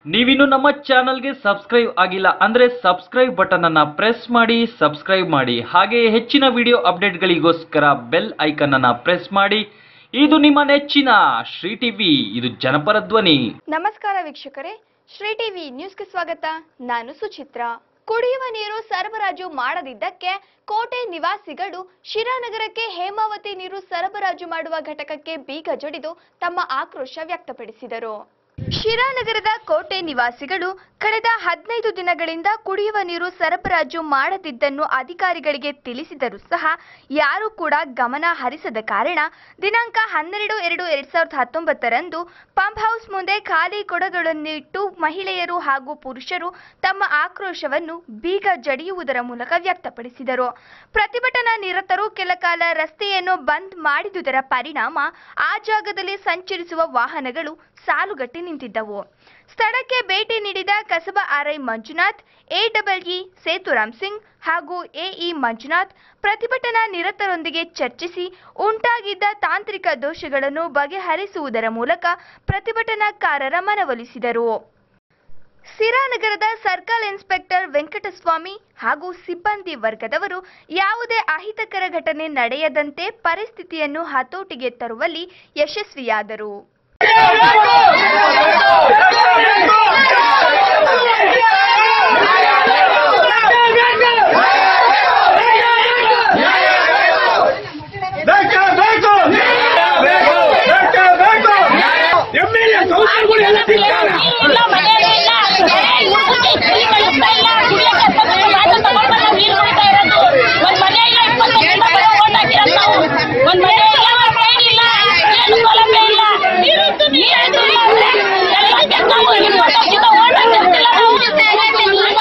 ನೀವಿನ್ನು ನಮ್ಮ ಚಾನಲ್ಗೆ ಸಬ್ಸ್ಕ್ರೈಬ್ ಆಗಿಲ್ಲ ಅಂದ್ರೆ ಸಬ್ಸ್ಕ್ರೈಬ್ ಬಟನ್ ಅನ್ನ ಪ್ರೆಸ್ ಮಾಡಿ ಸಬ್ಸ್ಕ್ರೈಬ್ ಮಾಡಿ ಹಾಗೆ ಹೆಚ್ಚಿನ ವಿಡಿಯೋ ಅಪ್ಡೇಟ್ಗಳಿಗೋಸ್ಕರ ಬೆಲ್ ಐಕನ್ ಅನ್ನ ಪ್ರೆಸ್ ಮಾಡಿ ಇದು ನಿಮ್ಮ ನೆಚ್ಚಿನ ಶ್ರೀ ಟಿವಿ ಇದು ಜನಪರ ಧ್ವನಿ ನಮಸ್ಕಾರ ವೀಕ್ಷಕರೇ ಶ್ರೀ ಟಿವಿ ನ್ಯೂಸ್ಗೆ ಸ್ವಾಗತ ನಾನು ಸುಚಿತ್ರ ಕುಡಿಯುವ ನೀರು ಸರಬರಾಜು ಮಾಡದಿದ್ದಕ್ಕೆ ಕೋಟೆ ನಿವಾಸಿಗಳು ಶಿರಾನಗರಕ್ಕೆ ಹೇಮಾವತಿ ನೀರು ಸರಬರಾಜು ಮಾಡುವ ಘಟಕಕ್ಕೆ ಬೀಗ ಜಡಿದು ತಮ್ಮ ಆಕ್ರೋಶ ವ್ಯಕ್ತಪಡಿಸಿದರು ಶಿರಾನಗರದ ಕೋಟೆ ನಿವಾಸಿಗಳು ಕಳೆದ ಹದಿನೈದು ದಿನಗಳಿಂದ ಕುಡಿಯುವ ನೀರು ಸರಬರಾಜು ಮಾಡದಿದ್ದನ್ನು ಅಧಿಕಾರಿಗಳಿಗೆ ತಿಳಿಸಿದರೂ ಸಹ ಯಾರೂ ಕೂಡ ಗಮನ ಹರಿಸದ ಕಾರಣ ದಿನಾಂಕ ಹನ್ನೆರಡು ಎರಡು ಎರಡ್ ಸಾವಿರದ ಹತ್ತೊಂಬತ್ತರಂದು ಪಂಪ್ ಹೌಸ್ ಮುಂದೆ ಖಾಲಿ ಕೊಡಗಳನ್ನಿಟ್ಟು ಮಹಿಳೆಯರು ಹಾಗೂ ಪುರುಷರು ತಮ್ಮ ಆಕ್ರೋಶವನ್ನು ಬೀಗ ಜಡಿಯುವುದರ ಮೂಲಕ ವ್ಯಕ್ತಪಡಿಸಿದರು ಪ್ರತಿಭಟನಾ ನಿರತರು ಕೆಲಕಾಲ ರಸ್ತೆಯನ್ನು ಬಂದ್ ಮಾಡಿದುದರ ಪರಿಣಾಮ ಆ ಜಾಗದಲ್ಲಿ ಸಂಚರಿಸುವ ವಾಹನಗಳು ಸಾಲುಗಟ್ಟಿ ನಿಂತಿದ್ದವು ಸ್ಥಳಕ್ಕೆ ಭೇಟಿ ನೀಡಿದ ಕಸಬಾ ಆರ್ಐ ಮಂಜುನಾಥ್ ಎಡಬ್ಲ್ಇ ಸೇತುರಾಮ್ ಸಿಂಗ್ ಹಾಗೂ ಎಇ ಮಂಜುನಾಥ್ ಪ್ರತಿಭಟನಾ ನಿರತರೊಂದಿಗೆ ಚರ್ಚಿಸಿ ಉಂಟಾಗಿದ್ದ ತಾಂತ್ರಿಕ ದೋಷಗಳನ್ನು ಬಗೆಹರಿಸುವುದರ ಮೂಲಕ ಪ್ರತಿಭಟನಾಕಾರರ ಮನವೊಲಿಸಿದರು ಸಿರಾನಗರದ ಸರ್ಕಲ್ ಇನ್ಸ್ಪೆಕ್ಟರ್ ವೆಂಕಟಸ್ವಾಮಿ ಹಾಗೂ ಸಿಬ್ಬಂದಿ ವರ್ಗದವರು ಯಾವುದೇ ಅಹಿತಕರ ಘಟನೆ ನಡೆಯದಂತೆ ಪರಿಸ್ಥಿತಿಯನ್ನು ಹತೋಟಿಗೆ ತರುವಲ್ಲಿ ಯಶಸ್ವಿಯಾದರು ಬೇಕು ಬೇಕು ಬೇಕು ಬೇಕು ಬೇಕು ಎಮ್ಮೆಲ್ಯೆ ಸಂಸ್ಥೆಗಳು ಎಲ್ಲ ತಿಂತಾರ ಇಲ್ಲ ಮನೆಯಲ್ಲೇ ಇಲ್ಲ ಹುಡುಗಕ್ಕೆ ಕೂಲಿ ಕಳಿಸ್ತಾ ಇಲ್ಲ ಕುಡಿಯಕ್ಕೆ ಎಪ್ಪತ್ತು ಬಾಟಲ್ ತಗೊಂಡು ನಾವು ನೀರು ಕುಡಿತಾ ಇರೋದು ಒಂದ್ ಮನೆ ಇಲ್ಲ ಇಪ್ಪತ್ತು ಜನ ಬರೋ ಓಟ್ ಹಾಕಿರೋದು ನಾವು ಒಂದ್ ಮನೆ ಇಲ್ಲ ಒಂದ್ ಟ್ರೈನ್ ಇಲ್ಲ ಏನು ಸೌಲಭ್ಯ ಇಲ್ಲ ನೀರಿತ್ತು ನೀರಿತ್ತು ಎಲ್ಲ ಕೆಟ್ಟವು ನಿಮ್ಮ ಹೊಟ್ಟೆಗಿಂತ ಓಟ್ ಹಾಕಿರ್ತಿಲ್ಲ ನಾವು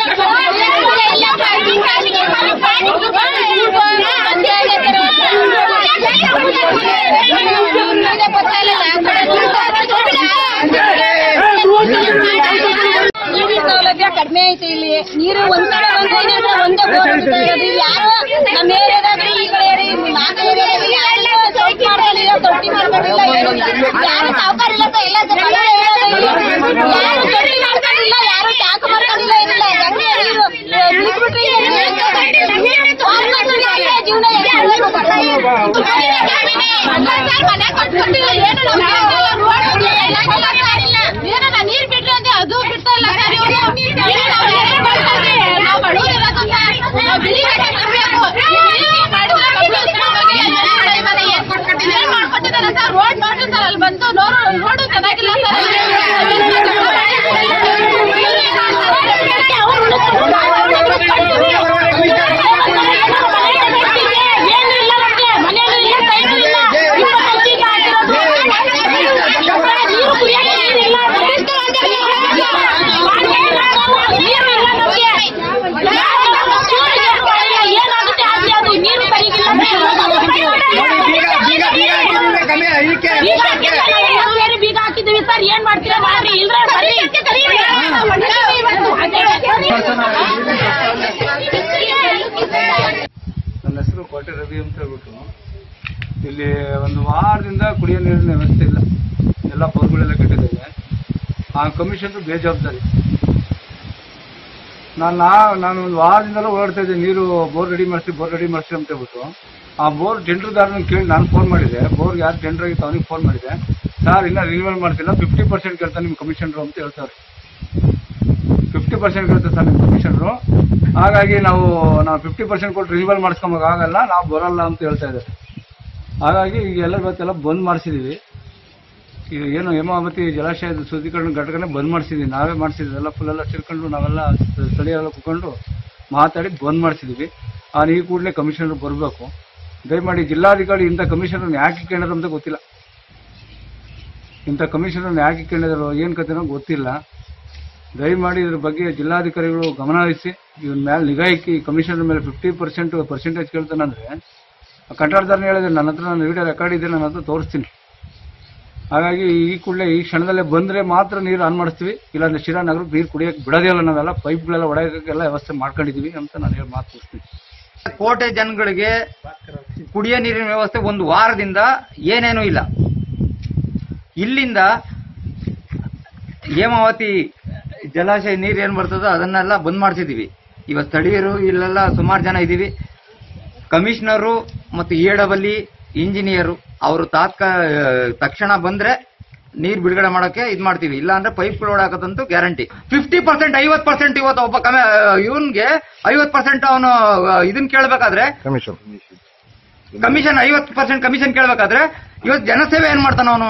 ನೀರಿನ ಸೌಲಭ್ಯ ಕಡಿಮೆ ಐತೆ ಇಲ್ಲಿ ನೀರು ಒಂದ್ ಕಡೆ ಒಂದೇ ಇದೆ ಒಂದೇ ಬೋರ್ ಹೊಡಿತಾ ಇರೋದು ಇಲ್ಲಿ ಯಾರು ನಮ್ಮ ಏರಿಯಾದಾಗ ಈ ಕಡೆ ಏರಿ ನಾಲ್ಕು ಏರಿಯಾದಾಗ ಯಾರು ತೊಟ್ಟಿ ಮಾಡ್ಕೊಂಡಿಲ್ಲ ತೊಟ್ಟಿ ಮಾಡ್ಕೊಂಡಿಲ್ಲ ಏನಿಲ್ಲ ಯಾರು ಸಾವುಕಾರ ಇಲ್ಲ ಎಲ್ಲ ಜನ ಹೇಳೋದು ಇಲ್ಲಿ. ಯಾರು ತೊಟ್ಟಿ ಮಾಡ್ಕೊಂಡಿಲ್ಲ ಯಾರು ಟ್ಯಾಂಕ್ ಮಾಡ್ಕೊಂಡಿಲ್ಲ ಏನಿಲ್ಲ ಹೆಂಗೆ ನೀರು ಬಿಟ್ಬಿಟ್ರೆ ಜೀವನ ಮನೆ ಕಟ್ಕೊಟ್ಟಿಲ್ಲ ಏನು ಏನನ್ನ ನೀರ್ ಬಿಟ್ರೆ ಅಂದ್ರೆ ಅದು ಬಿಡ್ತಾ ಇಲ್ಲ ಸರ್ ಇವ್ರು. ಇಲ್ಲ, ನಾವು ಏನ್ ಮಾಡ್ತಾರೆ? ನಾವು ಬಡವ್ರು ಇರೋದ್ರಿಂದ ನಾವು ಬಿಳಿ ಬಟ್ಟೆ ತರ್ಬೇಕು. ಇಲ್ಲಿ ಮಾಡಿದ್ರೆ ಮಕ್ಳು ಉಸ್ಕೊಂಡು ಹೋಗಿ ಎಲ್ಲ ಮನೆ ಮನೆ ಏನ್ ಮಾಡ್ಕೊಟ್ಟಿದ್ದಾರೆ? ಏನ್ ಮಾಡ್ಕೊಟ್ಟಿದ್ದಾರೆ ಸರ್? ರೋಡ್ ಮಾಡ್ರಿ ಸರ್ ಅಲ್ಲಿ ಬಂದು ನೋಡು ರೋಡು ಚೆನ್ನಾಗಿಲ್ಲ ಸರ್ ಏನು ಇಲ್ಲ ನಮ್ಗೆ ಮನೆಯಲ್ಲಿ ಇಲ್ಲ ಕೈನೂ ಇಲ್ಲ ಇಪ್ಪತ್ತೈದು ಈಗ ಆಗಿರೋದು. ನೀರು ಕುಡಿಯಕ್ಕೆ ನೀರಿಲ್ಲ. ನೀರು ಇಲ್ಲ ನಮ್ಗೆ. ಏನಾಗುತ್ತೆ ಆಗ್ಲಿ ಅದು ನೀರು ಸರಿಗಿಲ್ಲ ಬೀಗ ಬೀಗ ಬೀಗ ಹಾಕಿದ್ರೆ ಕಮ್ಮಿ ಈಕೆ ಬೀಗ ಹಾಕಿದ್ರೆ ನಾವು ಬೇರೆ ಬೀಗ ಹಾಕಿದ್ದೀವಿ ಸರ್ ಏನ್ ಮಾಡ್ತೀರಾ ಮಾಡ್ರಿ ಇಲ್ದ್ರೆ ಸರಿ ನನ್ನ ಹೆಸರು ಕೋಟೆ ರವಿ ಅಂತ ಹೇಳ್ಬಿಟ್ಟು ಇಲ್ಲಿ ಒಂದು ವಾರದಿಂದ ಕುಡಿಯೋ ನೀರಿನ ವ್ಯವಸ್ಥೆ ಇಲ್ಲ ಎಲ್ಲ ಬೋರ್ಗಳೆಲ್ಲ ಕೆಟ್ಟಿದ್ದಾವೆ ಆ ಕಮಿಷನ್ ಬೇಜವಾಬ್ದಾರಿ ನಾನು ನಾ ನಾನು ಒಂದು ವಾರದಿಂದಲೂ ಓಡಾಡ್ತಾ ಇದ್ದೆ ನೀರು ಬೋರ್ ರೆಡಿ ಮಾಡಿಸಿ ಬೋರ್ ರೆಡಿ ಮಾಡಿಸಿ ಅಂತ ಹೇಳ್ಬಿಟ್ಟು ಆ ಬೋರ್ ಟೆಂಡರ್ದಾರನ ಕೇಳಿ ನಾನು ಫೋನ್ ಮಾಡಿದೆ ಬೋರ್ ಯಾರು ಟೆಂಡರ್ ಆಗಿತ್ತು ಅವನಿಗೆ ಫೋನ್ ಮಾಡಿದೆ ಸರ್ ಇನ್ನೂ ರಿನ್ಯೂವಲ್ ಮಾಡ್ತಿಲ್ಲ ಫಿಫ್ಟಿ ಪರ್ಸೆಂಟ್ ಕೇಳ್ತಾರೆ ನಿಮ್ಮ ಕಮಿಷನರು ಅಂತ ಹೇಳ್ತಾರೆ ಫಿಫ್ಟಿ ಪರ್ಸೆಂಟ್ ಕೇಳ್ತಾರೆ ಸರ್ ನಿಮ್ಮ ಕಮಿಷನರು ಹಾಗಾಗಿ ನಾವು ನಾವು ಫಿಫ್ಟಿ ಪರ್ಸೆಂಟ್ ಕೊಟ್ಟು ರಿನ್ಯೂವಲ್ ಮಾಡಿಸ್ಕೊಂಬಕ್ ಆಗಲ್ಲ ನಾವು ಬರಲ್ಲ ಅಂತ ಹೇಳ್ತಾ ಇದ್ದಾರೆ ಹಾಗಾಗಿ ಈಗ ಎಲ್ಲ ಇವತ್ತೆಲ್ಲ ಬಂದ್ ಮಾಡಿಸಿದೀವಿ ಈಗ ಏನು ಹೇಮಾವತಿ ಜಲಾಶಯದ ಶುದ್ಧೀಕರಣ ಘಟಕನೇ ಬಂದ್ ಮಾಡಿಸಿದ್ವಿ ನಾವೇ ಮಾಡಿಸಿದ್ವಿ ಎಲ್ಲ ಫುಲ್ ಎಲ್ಲ ಸೇರ್ಕೊಂಡು ನಾವೆಲ್ಲ ಸ್ಥಳೀಯರೆಲ್ಲ ಕುತ್ಕೊಂಡು ಮಾತಾಡಿ ಬಂದ್ ಮಾಡಿಸಿದ್ವಿ ಆ ಈ ಕೂಡಲೇ ಕಮಿಷನರ್ ಬರಬೇಕು ದಯಮಾಡಿ ಜಿಲ್ಲಾಧಿಕಾರಿ ಇಂಥ ಕಮಿಷನರ್ ಯಾಕೆ ಇಟ್ಕೊಂಡಿದ್ರು ಅಂತ ಗೊತ್ತಿಲ್ಲ ಇಂಥ ಕಮಿಷನರ್ ಯಾಕೆ ಇಟ್ಕೊಂಡಿದ್ರು ಏನು ಕತೆನೋ ಗೊತ್ತಿಲ್ಲ ದಯಮಾಡಿ ಇದ್ರ ಬಗ್ಗೆ ಜಿಲ್ಲಾಧಿಕಾರಿಗಳು ಗಮನ ಹರಿಸಿ ಇವನ್ ಮೇಲೆ ನಿಗಾ ಇಕ್ಕಿ ಕಮಿಷನರ್ ಮೇಲೆ ಫಿಫ್ಟಿ ಪರ್ಸೆಂಟ್ ಪರ್ಸೆಂಟೇಜ್ ಕೇಳ್ತಾನಂದ್ರೆ ಕಂಟ್ರಾಕ್ಟರ್ನ ಹೇಳಿದ್ರೆ ನನ್ನ ಹತ್ರ ನಾನು ವಿಡಿಯೋ ರೆಕಾರ್ಡ್ ಇದೆ ನನ್ನ ಹತ್ರ ತೋರಿಸ್ತೀನಿ ಹಾಗಾಗಿ ಈ ಕೂಡಲೇ ಈ ಕ್ಷಣದಲ್ಲೇ ಬಂದ್ರೆ ಮಾತ್ರ ನೀರು ಆನ್ ಮಾಡಿಸ್ತೀವಿ ಇಲ್ಲಾಂದ್ರೆ ಶಿರಾ ನಗರಕ್ಕೆ ನೀರು ಕುಡಿಯೋಕೆ ಬಿಡೋದೇ ಇಲ್ಲ ನಾವೆಲ್ಲ ಪೈಪ್ಗಳೆಲ್ಲ ಒಡೆಯೋಕ್ಕೆಲ್ಲ ವ್ಯವಸ್ಥೆ ಮಾಡ್ಕೊಂಡಿದೀವಿ ಅಂತ ನಾನು ಹೇಳಿ ಮಾತು ಮುಗಿಸ್ತೀನಿ ಕೋಟೆ ಜನಗಳಿಗೆ ಕುಡಿಯೋ ನೀರಿನ ವ್ಯವಸ್ಥೆ ಒಂದು ವಾರದಿಂದ ಏನೇನೂ ಇಲ್ಲ ಇಲ್ಲಿಂದ ಹೇಮಾವತಿ ಜಲಾಶಯ ನೀರು ಏನ್ ಬರ್ತದೋ ಅದನ್ನೆಲ್ಲ ಬಂದ್ ಮಾಡ್ಸಿದೀವಿ ಇವಾಗ ಸ್ಥಳೀಯರು ಇಲ್ಲೆಲ್ಲ ಸುಮಾರು ಜನ ಇದೀವಿ ಕಮಿಷನರು ಮತ್ತು ಎ ಡಬಲ್ಲಿ ಇಂಜಿನಿಯರು ಅವರು ತಾತ್ಕ ತಕ್ಷಣ ಬಂದ್ರೆ ನೀರ್ ಬಿಡುಗಡೆ ಮಾಡಕ್ಕೆ ಇದ್ ಮಾಡ್ತೀವಿ ಇಲ್ಲ ಅಂದ್ರೆ ಪೈಪ್ ಲೋಡ್ ಹಾಕೋದಂತೂ ಗ್ಯಾರಂಟಿ ಫಿಫ್ಟಿ ಪರ್ಸೆಂಟ್ ಐವತ್ ಪರ್ಸೆಂಟ್ ಇವತ್ತು ಒಬ್ಬ ಕಮೆ ಇವನ್ಗೆ ಐವತ್ ಪರ್ಸೆಂಟ್ ಅವನು ಇದನ್ ಕೇಳ್ಬೇಕಾದ್ರೆ ಕಮಿಷನ್ ಐವತ್ ಪರ್ಸೆಂಟ್ ಕಮಿಷನ್ ಕೇಳ್ಬೇಕಾದ್ರೆ ಇವತ್ತು ಜನಸೇವೆ ಏನ್ ಮಾಡ್ತಾನ ಅವನು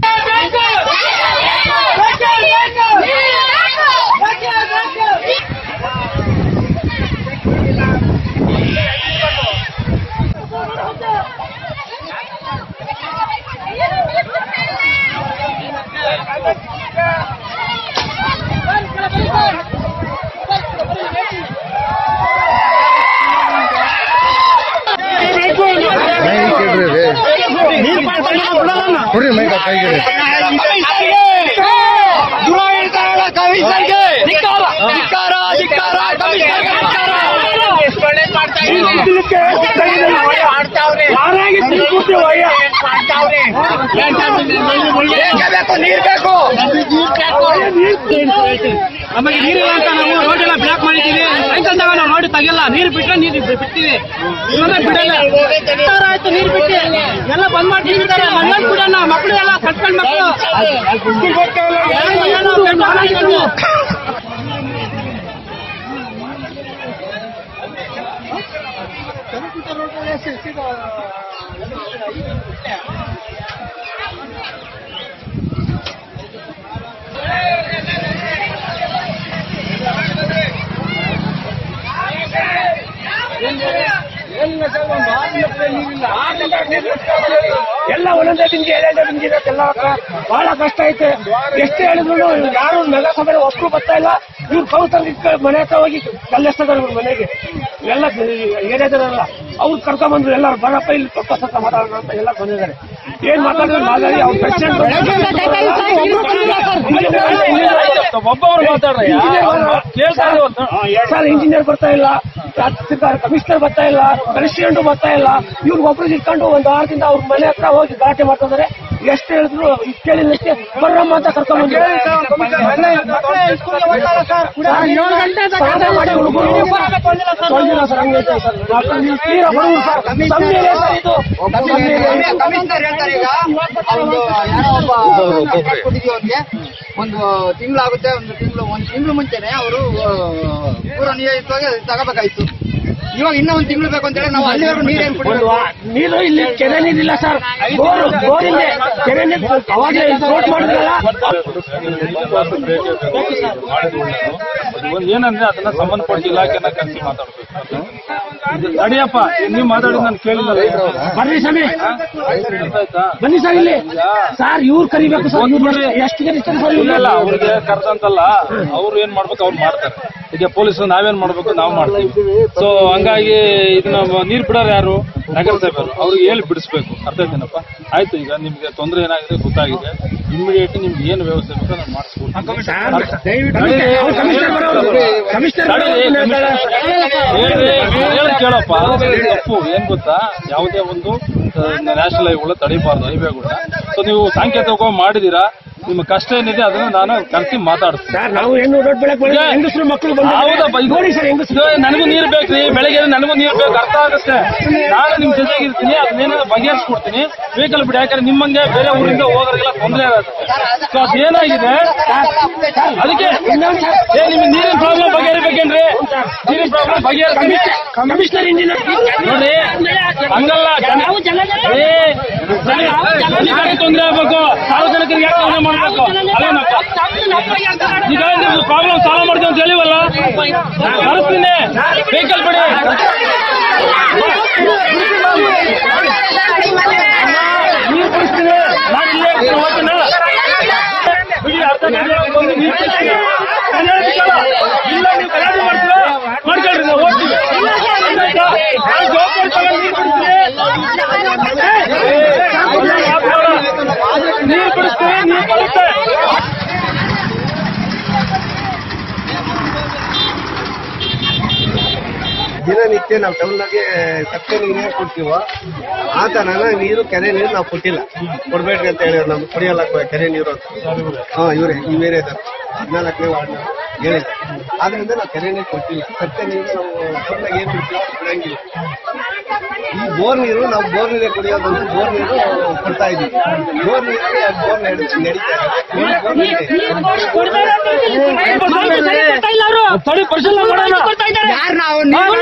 ನಮಗೆ ನೀರಿಲ್ಲ ಅಂತ ನಾವು ರೋಡ್ ಎಲ್ಲ ಬ್ಲಾಕ್ ಮಾಡಿದ್ದೀವಿ ಸೈಕಲ್ ತಗೊಂಡು ನಾವು ರೋಡ್ ತೆಗಿಲ್ಲ ನೀರು ಬಿಟ್ರೆ ನೀರು ಬಿಡ್ತೀವಿ ಇವಾಗ ಬಿಡಲ್ಲ ಸಾವಿರ ಆಯ್ತು ನೀರು ಬಿಟ್ಟು ಎಲ್ಲ ಬಂದ್ ಮಾಡ್ತಿರ್ತಾರೆ ಮಣ್ಣಲ್ಲಿ ಬಿಡೋಣ ಮಕ್ಕಳು ಎಲ್ಲ ಕಟ್ಕೊಂಡ್ ಮಕ್ಕಳು ಏನೋ ಬೆಟ್ಟ ಹಾಕಿದ್ರು. ಎಲ್ಲ ಒಂದೊಂದೇ ಬಿಂದಿ ಎರಡೇ ಬಿಂದಿ ಇರುತ್ತೆ ಎಲ್ಲ ಹತ್ರ ಬಹಳ ಕಷ್ಟ ಐತೆ ಎಷ್ಟು ಹೇಳಿದ್ರು ಯಾರು ನಗರಸಭೆ ಒಪ್ಪು ಬರ್ತಾ ಇಲ್ಲ ಇವ್ರು ಕೌನ್ಸಲ್ ಮನೆ ಹತ್ರ ಹೋಗಿ ಕಲ್ಲೆಸ್ತದಾರೆ ಇವ್ರ ಮನೆಗೆ ಎಲ್ಲ ಏರಿಯಾದಲ್ಲ ಅವ್ರು ಕರ್ಕೊಂಡ್ಬಂದ್ರು ಎಲ್ಲರೂ ಬರಪ್ಪ ಇಲ್ಲಿ ಪಕ್ಕ ಸತ್ತ ಮಾತಾಡೋಣ ಅಂತ ಎಲ್ಲ ಬಂದಿದ್ದಾರೆ ಏನ್ ಮಾತಾಡಿದ್ರು ಮಾತಾಡಿ ಅವ್ರ ಪ್ರೆಸಿಡೆಂಟ್ ಒಬ್ಬೊಬ್ರು ಮಾತಾಡ್ರಯ್ಯ ಸರ್ ಇಂಜಿನಿಯರ್ ಬರ್ತಾ ಇಲ್ಲ ಕಮಿಷನರ್ ಬರ್ತಾ ಇಲ್ಲ ಪ್ರೆಸಿಡೆಂಟ್ ಬರ್ತಾ ಇಲ್ಲ ಇವ್ರು ಒಬ್ರು ಇಟ್ಕೊಂಡು ಒಂದು ವಾರದಿಂದ ಅವ್ರ ಮನೆ ಹತ್ರ ಹೋಗಿ ಗಲಾಟೆ ಮಾಡ್ತಿದ್ದಾರೆ ಎಷ್ಟು ಹೇಳಿದ್ರು ಇದ್ ಕೇಳಿದಕ್ಕೆ ಬರ್ರಮ್ಮ ಅಂತ ಕರ್ಕೊಂಡ್ ಕಮಿಷನರ್ ಹೇಳ್ತಾರೆ ಈಗ ಅವ್ನು ಯಾರೋ ಒಬ್ಬ ಕೊಟ್ಟಿದ್ದೀವಿ ಅವ್ನಿಗೆ ಒಂದು ತಿಂಗಳಾಗುತ್ತೆ ಒಂದು ತಿಂಗಳು ಒಂದು ತಿಂಗಳು ಮುಂಚೆನೆ ಅವರು ಪೂರ ನಿಯೋಜಿತವಾಗಿ ತಗೋಬೇಕಾಯ್ತು ಇವಾಗ ಇನ್ನೂ ಒಂದು ತಿಂಗಳು ಬೇಕು ಅಂತೇಳಿ ನಾವು ಅಲ್ಲಿವರೆಗೂ ನೀರೇನು ಕುಡಿಬೇಕು ನೀರು ಇಲ್ಲಿ ಕೆರೆ ನೀರಿಲ್ಲ ಸರ್ ಬೋರ್ ಬೋರ್ ಇದೆ ಕೆರೆ ನೀರು ಅವಾಗ ರೋಡ್ ಮಾಡಿದ್ರಲ್ಲ ಏನಂದ್ರೆ ಅದನ್ನ ಸಂಬಂಧಪಟ್ಟ ಇಲಾಖೆನ ಕರೆಸಿ ಮಾತಾಡ್ಬೇಕು ಇದು ತಡಿಯಪ್ಪ ನೀವು ಮಾತಾಡಿ ನಾನು ಕೇಳಿಲ್ಲ ಬರ್ರಿ ಸ್ವಾಮಿ ಆಯ್ತಾ ಬನ್ನಿ ಸರ್ ಇಲ್ಲಿ ಸರ್ ಇವ್ರು ಕರಿಬೇಕು ಸರ್ ಇವ್ರು ಎಷ್ಟು- ಎಷ್ಟು ಕರೀತಾರೆ ಸರ್ ಇಲ್ಲ ಇವ್ರು ಇಲ್ಲ ಅವ್ರಿಗೆ ಕರ್ದಂತಲ್ಲ ಅವ್ರು ಏನ್ ಮಾಡ್ಬೇಕು ಅವ್ರು ಮಾಡ್ತಾರೆ ಈಗ ಪೊಲೀಸರು ನಾವೇನ್ ಮಾಡ್ಬೇಕು ನಾವು ಮಾಡ್ತೀವಿ ಸೊ ಹಂಗಾಗಿ ಇದನ್ನ ನೀರ್ ಬಿಡೋರು ಯಾರು ನಗರಸಭೆಯವರು ಅವ್ರಿಗೆ ಹೇಳಿ ಬಿಡಿಸ್ಬೇಕು ಅರ್ಥ ಆಯ್ತೇನಪ್ಪ ಆಯ್ತು ಈಗ ನಿಮ್ಗೆ ತೊಂದರೆ ಏನಾಗಿದೆ ಗೊತ್ತಾಗಿದೆ ಇಮಿಡಿಯೇಟ್ ನಿಮ್ಗೆ ಏನು ವ್ಯವಸ್ಥೆ ಬೇಕೋ ನಾನು ಮಾಡಿಸ್ಕೊಡ್ತೀನಿ ಅವ್ರು ಕಮಿಷನರ್ ಬರೋರು. ಕಮಿಷನರ್ ಬರೋರು. ಕೇಳಪ್ಪ ತಪ್ಪು ಏನ್ ಗೊತ್ತಾ ಯಾವುದೇ ಒಂದು ನ್ಯಾಷನಲ್ ಹೈವೇಗಳು ತಡಿಬಾರ್ದು ಹೈವೇಗಳನ್ನ ಸೊ ನೀವು ಸಾಂಕೇತಿಕ ಮಾಡಿದೀರಾ ನಿಮ್ಮ ಕಷ್ಟ ಏನಿದೆ ಅದನ್ನ ನಾನು ಕರೆಸಿ ಮಾತಾಡ್ತೀನಿ ಸರ್ ನಾವು ಹೆಣ್ಣು ರೋಡ್ ಬೆಳಕ್ ಬೆಳಗ್ಗೆ ಹೆಂಗಸರು ಮಕ್ಕಳು ಬಂದಿದ್ದಾರೆ. ಹೌದಪ್ಪ ಇದು ನೋಡಿ ಸರ್ ಹೆಂಗಸರು ಇದು ನನಗೂ ನೀರು ಬೇಕ್ರಿ ಬೆಳಗ್ಗೆ ನನಗೂ ನೀರು ಬೇಕು ಅರ್ಥ ಆಗುತ್ತೆ ನಾನು ನಿಮ್ ಜೊತೆಗೆ ಇರ್ತೀನಿ ಅದನ್ನೇನಾದ್ರು ಬಗೆಹರಿಸ್ಕೊಡ್ತೀನಿ ವೆಹಿಕಲ್ ಬಿಡಿ ಯಾಕಂದ್ರೆ ನಿಮ್ಮಂಗೆ ಬೇರೆ ಊರಿಂದ ಹೋಗೋರಿಗೆಲ್ಲ ತೊಂದರೆ ಆಗುತ್ತೆ ಸೊ ಅದೇನಾಗಿದೆ ಅದಕ್ಕೆ ಏ ನಿಮ್ಗೆ ನೀರಿನ ಪ್ರಾಬ್ಲಮ್ ಬಗೆಹರಿಬೇಕೇನ್ರಿ ನೀರಿನ ಪ್ರಾಬ್ಲಮ್ ಬಗೆಹರಿಸ್ತೀನಿ ಕಮಿಷನರ್ ಇಂಜಿನಿಯರ್ ನೋಡ್ರಿ ಹಂಗಲ್ಲ ಜನ- ಏ ಜನಗಳಿಗೆ ತೊಂದರೆ ಆಗ್ಬೇಕು ಸಾರ್ವಜನಿಕರಿಗೆ ಯಾಕೆ ತೊಂದರೆ ಮಾಡ್ಬೇಕು ಅದೇನಪ್ಪ ಈಗ ನಿಮ್ದು ಪ್ರಾಬ್ಲಮ್ ಸಾಲ್ವ್ ಮಾಡ್ತೀವಿ ಅಂತ ಹೇಳಿವಲ್ಲ ಕಳಿಸ್ತೀನಿ ವೆಹಿಕಲ್ ಬಿಡಿ ನೀರು ಕುಡಿಸ್ತೀನಿ ನಾನು ಇಲ್ಲೇ ಇರ್ತೀನಿ ಓಕೆನಾ ಬಿಡಿ ಅರ್ಧ ಗಂಟೆ ಬಂದು ನೀರು ಕುಡಿಸ್ತೀನಿ ನಾನು ಹೇಳ್ತೀನಲ್ಲ, ಇಲ್ಲ ನೀವು ಗಲಾಟೆ ಮಾಡ್ತೀರಾ ಮಾಡ್ಕೊಳ್ರಿ ನಾವು ಹೋಗ್ತೀವಿ ಆಯ್ತಾ? ನಾನು ಜವಾಬ್ದಾರಿ ತಗೊಂಡು ನೀರು ಕುಡಿಸ್ತೀನಿ ನೀರು ಕುಡಿಸ್ತೀನಿ ನೀರು ಬರುತ್ತೆ ದಿನನಿತ್ಯ ನಾವು ಟೌನ್ಗೆ ಸಕ್ಕರೆ ನೀರೇ ಕೊಡ್ತೀವೋ ಆ ತರನ ನೀರು ಕೆರೆ ನೀರು ನಾವು ಕೊಟ್ಟಿಲ್ಲ ಕೊಡ್ಬೇಡ್ರಿ ಅಂತ ಹೇಳಿ ನಮ್ಗೆ ಕುಡಿಯಲ್ಲ ಕ- ಕೆರೆ ನೀರು ಅಂತ ಹಾ ಇವರೇ ಈ ಬೇರೆ ಇದ್ದಾರೆ ಹದಿನಾಲ್ಕನೇ ವಾರ್ಡ್ ಹೇಳಿಲ್ಲ ಆದ್ರಿಂದ ನಾವು ಕೆರೆ ನೀರು ಕೊಟ್ಟಿಲ್ಲ ಸಕ್ಕರೆ ನೀರು ನಾವು ಟೌನ್ಗೆ ಏನ್ ಬಿಡ್ತೀವೋ ಅದ್ ಬಿಡಂಗಿಲ್ಲ ಈ ಬೋರ್ ನೀರು ನಾವು ಬೋರ್ ನೀರೇ ಕುಡಿಯೋದಂತ ಬೋರ್ ನೀರು ಕೊಡ್ತಾ ಇದೀವಿ ಬೋರ್ ನೀರಿಗೆ ಬೋರ್ ನಡೀತಾ ಇದೆ ಬೋರ್ ನಡೀತಾ ಇದೆ. ತಡಿ ಪರಿಶೀಲನೆ ಮಾಡೋಣ ಯಾರು ನಾವು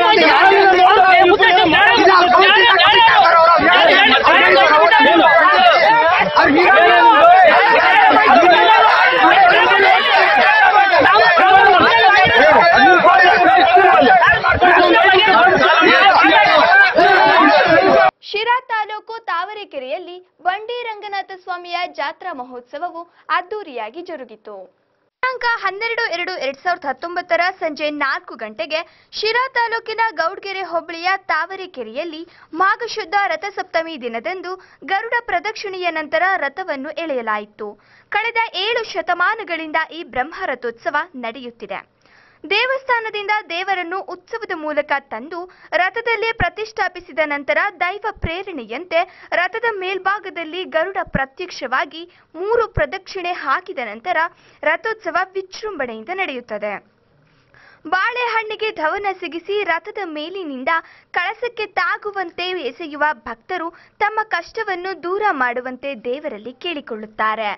ಶಿರಾ ತಾಲೂಕು ತಾವರೆಕೆರೆಯಲ್ಲಿ ಬಂಡಿ ರಂಗನಾಥ ಸ್ವಾಮಿಯ ಜಾತ್ರಾ ಮಹೋತ್ಸವವು ಅದ್ದೂರಿಯಾಗಿ ಜರುಗಿತು ದಿನಾಂಕ ಹನ್ನೆರಡು ಎರಡು ಎರಡ್ ಸಾವಿರದ ಹತ್ತೊಂಬತ್ತರ ಸಂಜೆ ನಾಲ್ಕು ಗಂಟೆಗೆ ಶಿರಾ ತಾಲೂಕಿನ ಗೌಡ್ಗೆರೆ ಹೋಬಳಿಯ ತಾವರೆಕೆರೆಯಲ್ಲಿ ಮಾಘಶುದ್ಧ ರಥಸಪ್ತಮಿ ದಿನದಂದು ಗರುಡ ಪ್ರದಕ್ಷಿಣೆಯ ನಂತರ ರಥವನ್ನು ಎಳೆಯಲಾಯಿತು ಕಳೆದ ಏಳು ಶತಮಾನಗಳಿಂದ ಈ ಬ್ರಹ್ಮ ರಥೋತ್ಸವ ನಡೆಯುತ್ತಿದೆ ದೇವಸ್ಥಾನದಿಂದ ದೇವರನ್ನು ಉತ್ಸವದ ಮೂಲಕ ತಂದು ರಥದಲ್ಲಿ ಪ್ರತಿಷ್ಠಾಪಿಸಿದ ನಂತರ ದೈವ ಪ್ರೇರಣೆಯಂತೆ ರಥದ ಮೇಲ್ಭಾಗದಲ್ಲಿ ಗರುಡ ಪ್ರತ್ಯಕ್ಷವಾಗಿ ಮೂರು ಪ್ರದಕ್ಷಿಣೆ ಹಾಕಿದ ನಂತರ ರಥೋತ್ಸವ ವಿಜೃಂಭಣೆಯಿಂದ ನಡೆಯುತ್ತದೆ ಬಾಳೆಹಣ್ಣಿಗೆ ಧವನ ಸಿಗಿಸಿ ರಥದ ಮೇಲಿನಿಂದ ಕಳಸಕ್ಕೆ ತಾಗುವಂತೆ ಎಸೆಯುವ ಭಕ್ತರು ತಮ್ಮ ಕಷ್ಟವನ್ನು ದೂರ ಮಾಡುವಂತೆ ದೇವರಲ್ಲಿ ಕೇಳಿಕೊಳ್ಳುತ್ತಾರೆ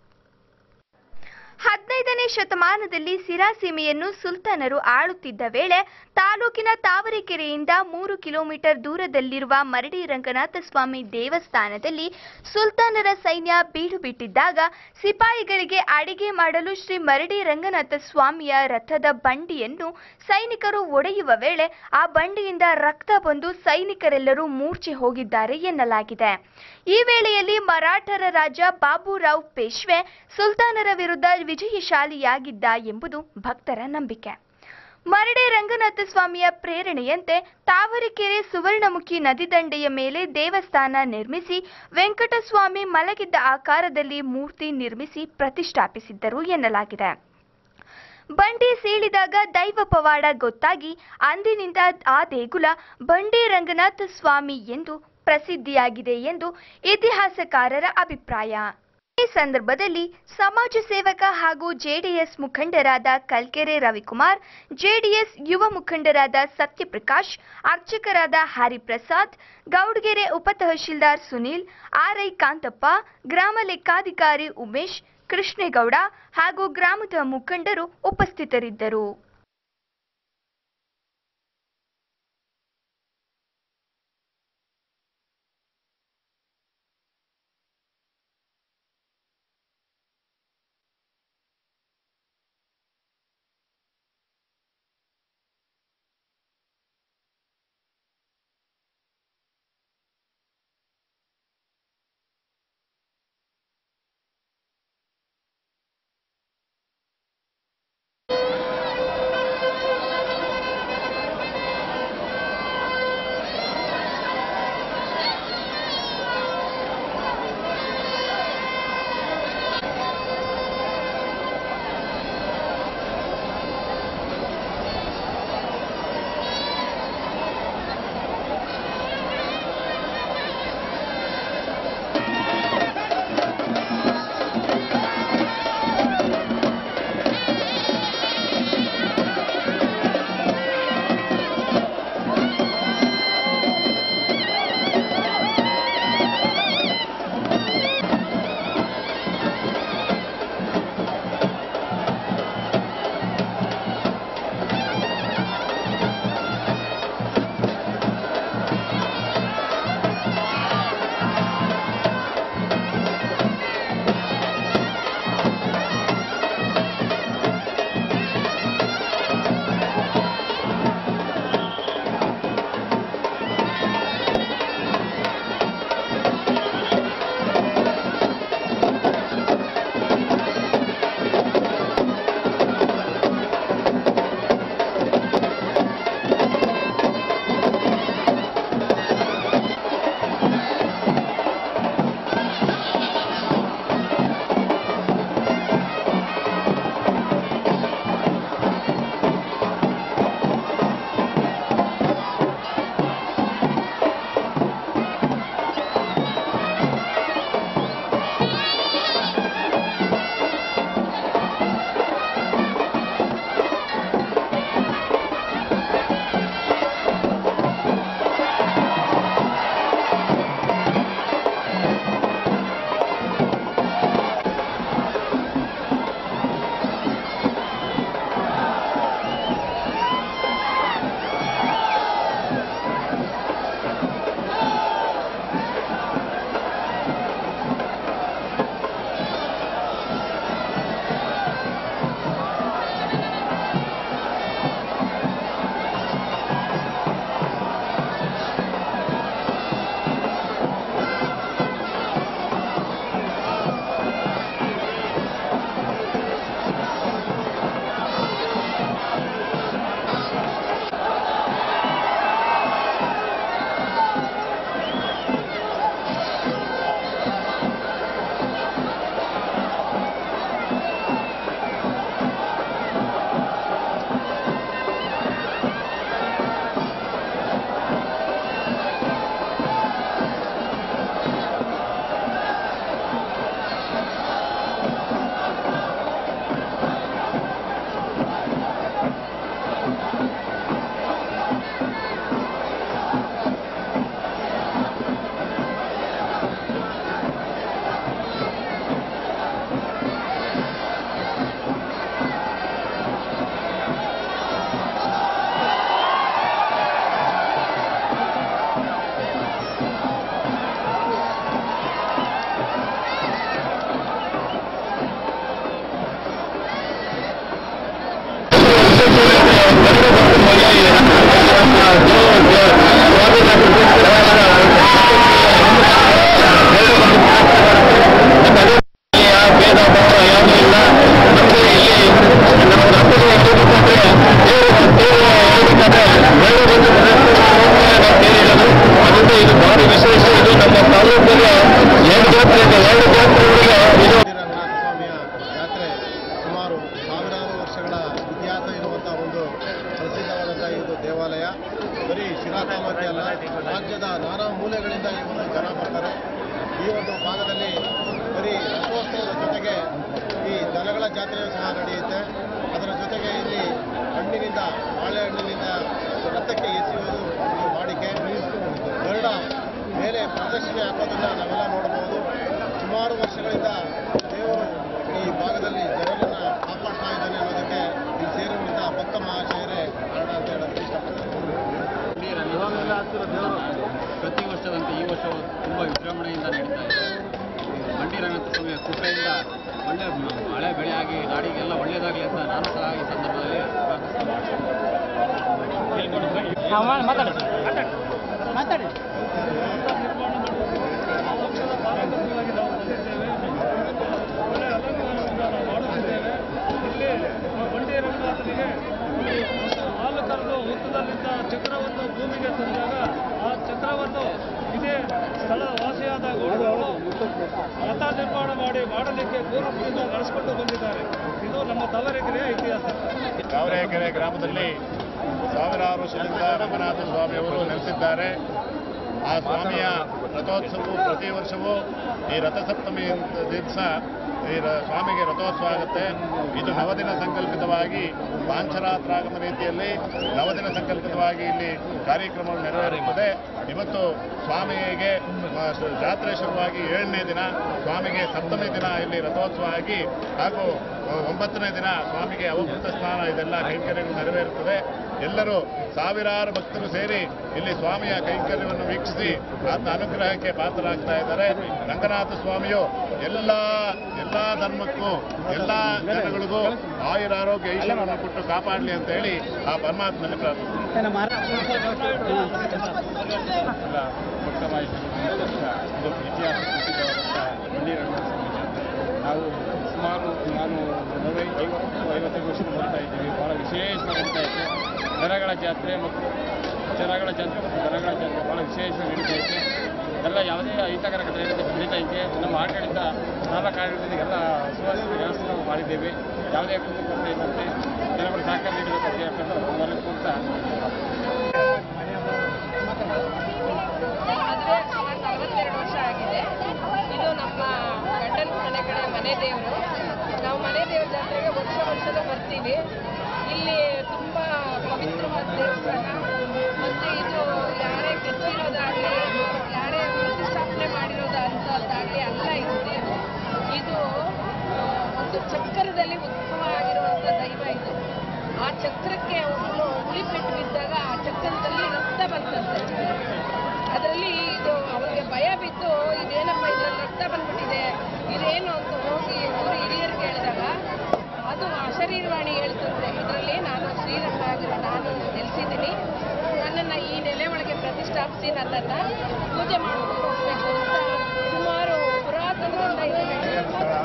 ಹದಿನೈದನೇ ಶತಮಾನದಲ್ಲಿ ಸಿರಾ ಸೀಮೆಯನ್ನು ಸುಲ್ತಾನರು ಆಳುತ್ತಿದ್ದ ವೇಳೆ ತಾಲೂಕಿನ ತಾವರೆಕೆರೆಯಿಂದ ಮೂರು ಕಿಲೋಮೀಟರ್ ದೂರದಲ್ಲಿರುವ ಮರಡಿ ರಂಗನಾಥ ಸ್ವಾಮಿ ದೇವಸ್ಥಾನದಲ್ಲಿ ಸುಲ್ತಾನರ ಸೈನ್ಯ ಬೀಡು ಬಿಟ್ಟಿದ್ದಾಗ ಸಿಪಾಯಿಗಳಿಗೆ ಅಡಿಗೆ ಮಾಡಲು ಶ್ರೀ ಮರಡಿ ರಂಗನಾಥ ಸ್ವಾಮಿಯ ರಥದ ಬಂಡಿಯನ್ನು ಸೈನಿಕರು ಒಡೆಯುವ ವೇಳೆ ಆ ಬಂಡಿಯಿಂದ ರಕ್ತ ಬಂದು ಸೈನಿಕರೆಲ್ಲರೂ ಮೂರ್ಛೆ ಹೋಗಿದ್ದಾರೆ ಎನ್ನಲಾಗಿದೆ ಈ ವೇಳೆಯಲ್ಲಿ ಮರಾಠರ ರಾಜ ಬಾಬುರಾವ್ ಪೇಶ್ವೆ ಸುಲ್ತಾನರ ವಿರುದ್ಧ ವಿಜಯಶಾಲಿಯಾಗಿದ್ದ ಎಂಬುದು ಭಕ್ತರ ನಂಬಿಕೆ ಮರಡೆ ರಂಗನಾಥ ಸ್ವಾಮಿಯ ಪ್ರೇರಣೆಯಂತೆ ತಾವರೆಕೆರೆ ಸುವರ್ಣಮುಖಿ ನದಿ ದಂಡೆಯ ಮೇಲೆ ದೇವಸ್ಥಾನ ನಿರ್ಮಿಸಿ ವೆಂಕಟಸ್ವಾಮಿ ಮಲಗಿದ್ದ ಆಕಾರದಲ್ಲಿ ಮೂರ್ತಿ ನಿರ್ಮಿಸಿ ಪ್ರತಿಷ್ಠಾಪಿಸಿದ್ದರು ಎನ್ನಲಾಗಿದೆ ಬಂಡಿ ಸೀಳಿದಾಗ ದೈವ ಪವಾಡ ಗೊತ್ತಾಗಿ ಅಂದಿನಿಂದ ಆ ದೇಗುಲ ಬಂಡಿ ರಂಗನಾಥ ಸ್ವಾಮಿ ಎಂದು ಪ್ರಸಿದ್ಧಿಯಾಗಿದೆ ಎಂದು ಇತಿಹಾಸಕಾರರ ಅಭಿಪ್ರಾಯ ಈ ಸಂದರ್ಭದಲ್ಲಿ ಸಮಾಜ ಸೇವಕ ಹಾಗೂ ಜೆಡಿಎಸ್ ಮುಖಂಡರಾದ ಕಲ್ಕೆರೆ ರವಿಕುಮಾರ್ ಜೆಡಿಎಸ್ ಯುವ ಮುಖಂಡರಾದ ಸತ್ಯಪ್ರಕಾಶ್ ಅರ್ಚಕರಾದ ಹರಿಪ್ರಸಾದ್ ಗೌಡ್ಗೆರೆ ಉಪತಹಶೀಲ್ದಾರ್ ಸುನೀಲ್ ಆರ್ಐ ಕಾಂತಪ್ಪ ಗ್ರಾಮ ಲೆಕ್ಕಾಧಿಕಾರಿ ಉಮೇಶ್ ಕೃಷ್ಣೇಗೌಡ ಹಾಗೂ ಗ್ರಾಮದ ಮುಖಂಡರು ಉಪಸ್ಥಿತರಿದ್ದರು ಖ್ಯಾತ ಇರುವಂಥ ಒಂದು ಪ್ರಸಿದ್ಧವಾದಂಥ ಈ ಒಂದು ದೇವಾಲಯ ಬರೀ ಶಿರಾ ತಾಲೂಕೇ ಅಲ್ಲ ರಾಜ್ಯದ ನಾನಾ ಮೂಲೆಗಳಿಂದ ಈ ಒಂದು ಜನ ಬರ್ತಾರೆ ಈ ಒಂದು ಭಾಗದಲ್ಲಿ ಬರೀ ರಥೋತ್ಸವದ ಜೊತೆಗೆ ಈ ದನಗಳ ಜಾತ್ರೆಯೂ ಸಹ ನಡೆಯುತ್ತೆ ಅದರ ಜೊತೆಗೆ ಇಲ್ಲಿ ಹಣ್ಣಿನಿಂದ ಬಾಳೆಹಣ್ಣಿನಿಂದ ರಥಕ್ಕೆ ಎಸೆಯುವುದು ಒಂದು ವಾಡಿಕೆ ಗರುಡ ಮೇಲೆ ಪ್ರದಕ್ಷಿಣೆ ಹಾಕೋದನ್ನು ನಾವೆಲ್ಲ ನೋಡಬಹುದು ಸುಮಾರು ವರ್ಷಗಳಿಂದ ದೇವರು ಈ ಭಾಗದಲ್ಲಿ ಜನರನ್ನ ಕಾಪಾಡ್ತಾ ಇದ್ದಾನೆ ಅನ್ನೋದಕ್ಕೆ ಈ ಸೇರುವಂಥ ಭಕ್ತ ಮಹಾಶಯರೇ ಕಾರಣ ಅಂತ ಹೇಳೋಕ್ಕೆ ಇಷ್ಟಪಡ್ತೀನಿ ಪ್ರತಿ ವರ್ಷದಂತೆ ಈ ವರ್ಷ ತುಂಬ ವಿಜೃಂಭಣೆಯಿಂದ ನಡೀತಾ ಇದೆ ಬಂಡಿ ರಂಗನಾಥ ಸ್ವಾಮಿಯ ಕೃಪೆಯಿಂದ ಒಳ್ಳೆ ಮ- ಮಳೆ ಬೆಳೆಯಾಗಿ ನಾಡಿಗೆಲ್ಲ ಒಳ್ಳೆಯದಾಗಲಿ ಅಂತ ನಾನು ಸಹ ಈ ಸಂದರ್ಭದಲ್ಲಿ ಮಾತಾಡಿ ಮಾಡುತ್ತಿದ್ದೇವೆ ಇಲ್ಲಿ ಬಂಡಿ ರಂಗನಾಥನಿಗೆ ಹಾಲು ಕರೆದು ಹುತ್ತದಲ್ಲಿದ್ದ ಚಕ್ರವನ್ನು ಭೂಮಿಗೆ ತಂದಾಗ ಆ ಚಕ್ರವನ್ನು ಇದೇ ಸ್ಥಳ ವಾಸಿಯಾದ ಗೌಡರು ರಥ ನಿರ್ಮಾಣ ಮಾಡಿ ಮಾಡಲಿಕ್ಕೆ ಪೂರ್ವದಿಂದ ನಡೆಸಿಕೊಂಡು ಬಂದಿದ್ದಾರೆ ಇದು ನಮ್ಮ ತವರಿಕೆರೆಯ ಇತಿಹಾಸ ಕಾವರೆಕೆರೆ ಗ್ರಾಮದಲ್ಲಿ ಸಾವಿರಾರು ವರ್ಷದಿಂದ ರಂಗನಾಥ ಸ್ವಾಮಿಯವರು ನೆಲೆಸಿದ್ದಾರೆ ಆ ಸ್ವಾಮಿಯ ರಥೋತ್ಸವವು ಪ್ರತಿ ವರ್ಷವೂ ಈ ರಥಸಪ್ತಮಿ ದಿವಸ ಈ ರ- ಸ್ವಾಮಿಗೆ ರಥೋತ್ಸವ ಆಗುತ್ತೆ ಇದು ನವದಿನ ಸಂಕಲ್ಪಿತವಾಗಿ ಪಾಂಚರಾತ್ರಾಗಮ ರೀತಿಯಲ್ಲಿ ನವದಿನ ಸಂಕಲ್ಪಿತವಾಗಿ ಇಲ್ಲಿ ಕಾರ್ಯಕ್ರಮಗಳು ನೆರವೇರುತ್ತದೆ ಇವತ್ತು ಸ್ವಾಮಿಗೆ ಆ, ಶ- ಜಾತ್ರೆ ಶುರುವಾಗಿ ಏಳನೇ ದಿನ ಸ್ವಾಮಿಗೆ ಸಪ್ತಮಿ ದಿನ ಇಲ್ಲಿ ರಥೋತ್ಸವ ಆಗಿ ಹಾಗೂ ಆ, ಒಂಬತ್ತನೇ ದಿನ ಸ್ವಾಮಿಗೆ ಅವಭೃತ ಸ್ನಾನ ಇದೆಲ್ಲ ಕೈಂಕರ್ಯಗಳು ನೆರವೇರುತ್ತದೆ ಎಲ್ಲರೂ ಸಾವಿರಾರು ಭಕ್ತರು ಸೇರಿ ಇಲ್ಲಿ ಸ್ವಾಮಿಯ ಕೈಂಕರ್ಯವನ್ನು ವೀಕ್ಷಿಸಿ ಆತನ ಅನುಗ್ರಹಕ್ಕೆ ಪಾತ್ರರಾಗ್ತಾ ಇದ್ದಾರೆ ರಂಗನಾಥ ಸ್ವಾಮಿಯು ಎಲ್ಲ ಎಲ್ಲ ಧರ್ಮಕ್ಕೂ ಎಲ್ಲ ಜನಗಳಿಗೂ ಆಯುರ ಆರೋಗ್ಯ ಐಶ್ವರ್ಯವನ್ನು ಕೊಟ್ಟು ಕಾಪಾಡಲಿ ಅಂತ ಹೇಳಿ ಆ ಪರಮಾತ್ಮನಲ್ಲಿ ಪ್ರಾರ್ಥನೆ ಎಲ್ಲ ಭಕ್ತ ಮಾಹಿತಿ ಇದು ಇತಿಹಾಸ ಪ್ರಸಿದ್ಧವಾದಂಥ ಬಂಡಿ ರಂಗನಾಥ ಸ್ವಾಮಿ ಜಾತ್ರೆ ನಾವು ಸುಮಾರು ನಾನು ನಲವೈ ಐವತ್ತು ಐವತ್ತೈದು ವರ್ಷದಿಂದ ಬರ್ತಾ ಇದ್ದೀವಿ ಭಾಳ ವಿಶೇಷವಾಗಿ ನಡೀತಾ ಇದೆ ದನಗಳ ಜಾತ್ರೆ ಮತ್ತು ಜನಗಳ ಜಾತ್ರೆ ಮತ್ತು ದನಗಳ ಜಾತ್ರೆ ಭಾಳ ವಿಶೇಷವಾಗಿ ನಡೀತಾ ಇದೆ ಎಲ್ಲ ಯಾವುದೇ ಅಹಿತಕರ ಘಟನೆ ಇಲ್ಲದೆ ನಡೀತಾ ಇದೆ ನಮ್ಮ ಆಡಳಿತ ನಾಲ್ಕು ಆಡಳಿತದಿಂದ ಎಲ್ಲ ಸುವ್ಯವಸ್ಥಿತ ವ್ಯವಸ್ಥೆ ನಾವು ಮಾಡಿದ್ದೇವೆ ಯಾವುದೇ ಕುಂದುಕೊರತೆ ಇಲ್ಲಂತೆ ಜನಗಳು ಸಹಕಾರ ನೀಡಬೇಕು ಅಂತ ಹೇಳ್ಕೊಂಡು ನಮ್ಮಲ್ಲಿ ಕೂತ ಮದುವೆ ಸುಮಾರು ನಲವತ್ತೆರಡು ವರ್ಷ ಆಗಿದೆ ಇದು ನಮ್ಮ ಗಂಡನ ಮನೆ ಕಡೆ ಮನೆ ದೇವರು ನಾವು ಮನೆ ದೇವ್ರ ಜಾತ್ರೆಗೆ ವರ್ಷ ವರ್ಷದ ಬರ್ತೀವಿ ಇಲ್ಲಿ ತುಂಬ ಪವಿತ್ರವಾದ ದೇವಸ್ಥಾನ ಮತ್ತು ಇದು ಯಾರೇ ಕೆತ್ತಿರೋದಾಗಲಿ ಯಾರೇ ಪ್ರತಿಷ್ಠಾಪನೆ ಮಾಡಿರೋದು ಅಂಥದ್ದಾಗಲಿ ಅಲ್ಲ ಇದು ದೇವರು ಇದು ಆ, ಒಂದು ಚಕ್ರದಲ್ಲಿ ಉದ್ಭವ ಆಗಿರುವಂಥ ದೈವ ಇದು ಆ ಚಕ್ರಕ್ಕೆ ಒಂದು ಹುಳಿ ಪೆಟ್ಟು ಬಿದ್ದಾಗ ಆ ಚಕ್ರದಲ್ಲಿ ರಕ್ತ ಬಂತಂತೆ ಅದರಲ್ಲಿ ಇದು ಅವರಿಗೆ ಭಯ ಬಿದ್ದು ಇದೇನಪ್ಪ ಇದ್ರಲ್ಲಿ ರಕ್ತ ಬಂದ್ಬಿಟ್ಟಿದೆ ಇದೇನು ಅಂತ ಹೋಗಿ ಊರು ಹಿರಿಯರಿಗೆ ಹೇಳಿದಾಗ ಅದು ಅಶರೀರವಾಣಿ ಹೇಳ್ತಂತೆ ಇದರಲ್ಲಿ ನಾನು ಶ್ರೀರಂಗ ಆಗಿರೋ ನಾನು ನೆಲೆಸಿದ್ದೀನಿ ನನ್ನನ್ನು ಈ ನೆಲೆ ಒಳಗೆ ಪ್ರತಿಷ್ಠಾಪಿಸಿ ನನ್ನನ್ನು ಪೂಜೆ ಮಾಡ್ಕೊಂಡು ಹೋಗ್ಬೇಕು ಅಂತ ಸುಮಾರು ಪುರಾತನದಿಂದ ಇದೆ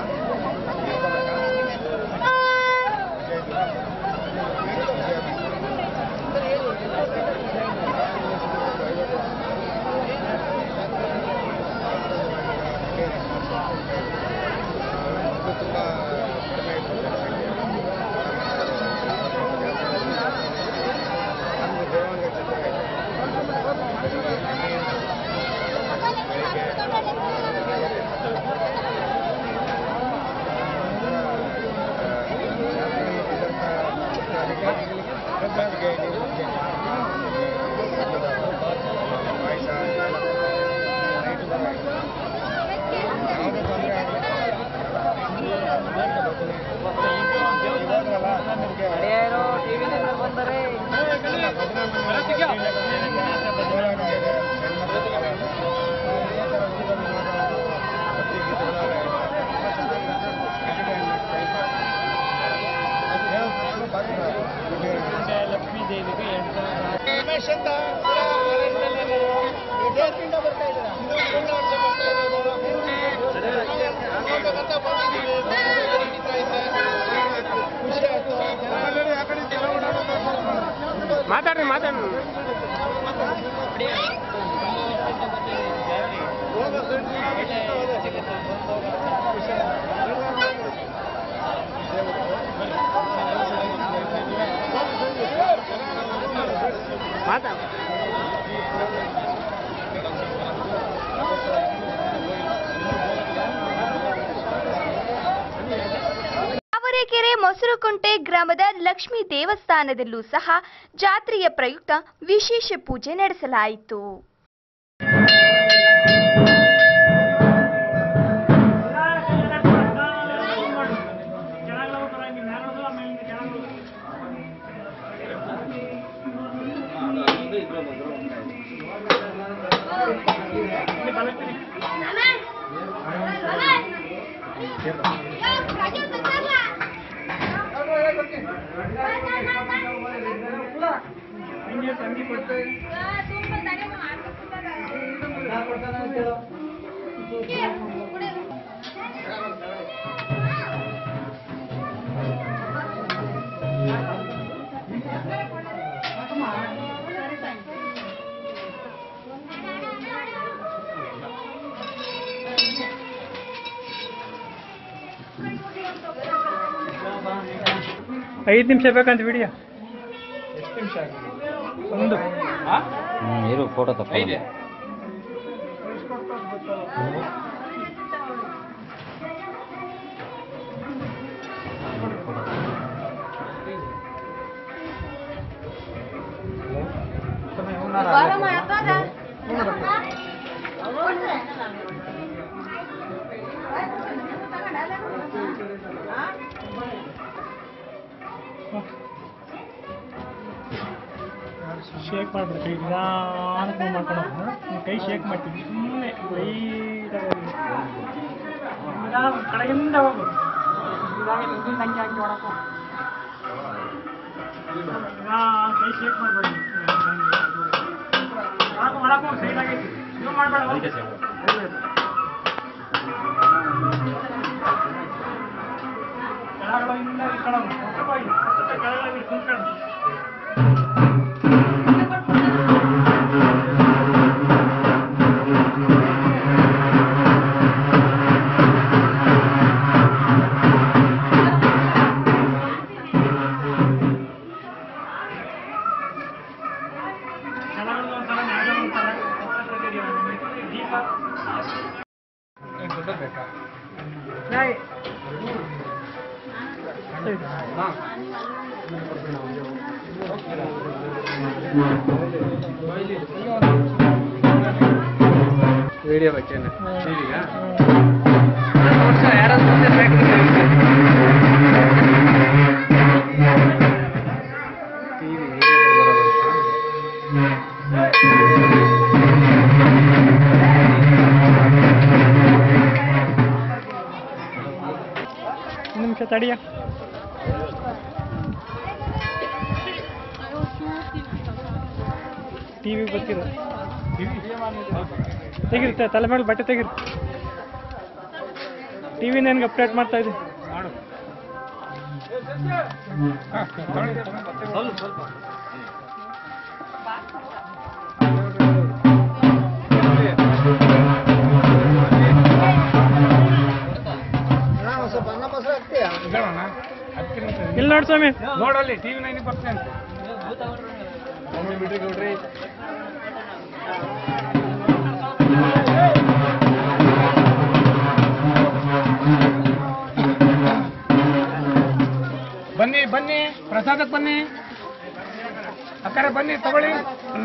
ಮಾತಾಡ್ರಿ ಮಾತಾಡ್ರಿ ದೇವರು ಗ್ರಾಮದ ಲಕ್ಷ್ಮೀ ದೇವಸ್ಥಾನದಲ್ಲೂ ಸಹ ಜಾತ್ರೆಯ ಪ್ರಯುಕ್ತ ವಿಶೇಷ ಪೂಜೆ ನಡೆಸಲಾಯಿತು ಐದು ನಿಮಿಷ ಬೇಕಂತ ವಿಡಿಯೋ ಎಷ್ಟು ನಿಮಿಷ ಒಂದು ಇರು ಫೋಟೋ ತಪ್ಪ ಶೇಕ್ ಮಾಡ್ಬಿಡು ಕೈ ನಿಧಾನಕ್ಕೆ move ಮಾಡ್ಕೊಂಡು ಹೋಗು. ನೀನ್ ಕೈ ಶೇಕ್ ಮಾಡ್ತೀವಿ ಸುಮ್ಮನೆ ಲೈಟಾಗಿ ಹೋಗಿ ನಿಧಾನ ಕಡೆಯಿಂದ ಹೋಗು ನಿಧಾನ ಹಿಂದಿನ ತಂಗಿ ಹಾಕಿ ಹೊಡಕು ನಿಧಾನ ಕೈ ಶೇಕ್ ಮಾಡಬೇಡಿ ಒಳಗೆ ಒಳಗೆ ಹೋಗಿ ಸೈಡ್ ಆಗೈತಿ ಇದು ಮಾಡಬೇಡ ಕೆಳಗಡೆಯಿಂದ ಈ ಕಡೆ ಹೋಗು. ಸ್ವಲ್ಪ ಹೋಗಿ. ಸ್ವಲ್ಪ ಕೆಳಗಡೆ ಬಿಡು, ಕುಂತ್ಕೊಳ್ಳು. ಕೆಳಗಡೆ ಒಂದ್ಸಲ ಮ್ಯಾಲೆ ಒಂದ್ಸಲ ದೀಪ ನಾಯಿ. ವಿಡಿಯೋ ಬಚ್ಚೇನೆ ಈಗ ಒಂದು ನಿಮಿಷ ತಡಿಯ ಟಿವಿ ಗೊತ್ತಿರೋ ತೆಗಿರುತ್ತೆ ತಲೆ ಮೇಲೆ ಬಟ್ಟೆ ತೆಗಿರು ಟಿವಿ ನನಗೆ ಅಪ್ಡೇಟ್ ಮಾಡ್ತಾ ಇದ್ದೀನಿ ಇಲ್ಲಿ ನೋಡಿ ಸ್ವಾಮಿ ನೋಡಲ್ಲಿ ಟಿವಿ ನೈನ್ ಬರ್ತೇನೆ ಅಂತ ಬಿಡ್ರಿ ಗೌಡ್ರಿ ಬನ್ನಿ ಬನ್ನಿ ಪ್ರಸಾದಕ್ಕೆ ಬನ್ನಿ ಅಕ್ಕರೆ ಬನ್ನಿ ತಗೊಳ್ಳಿ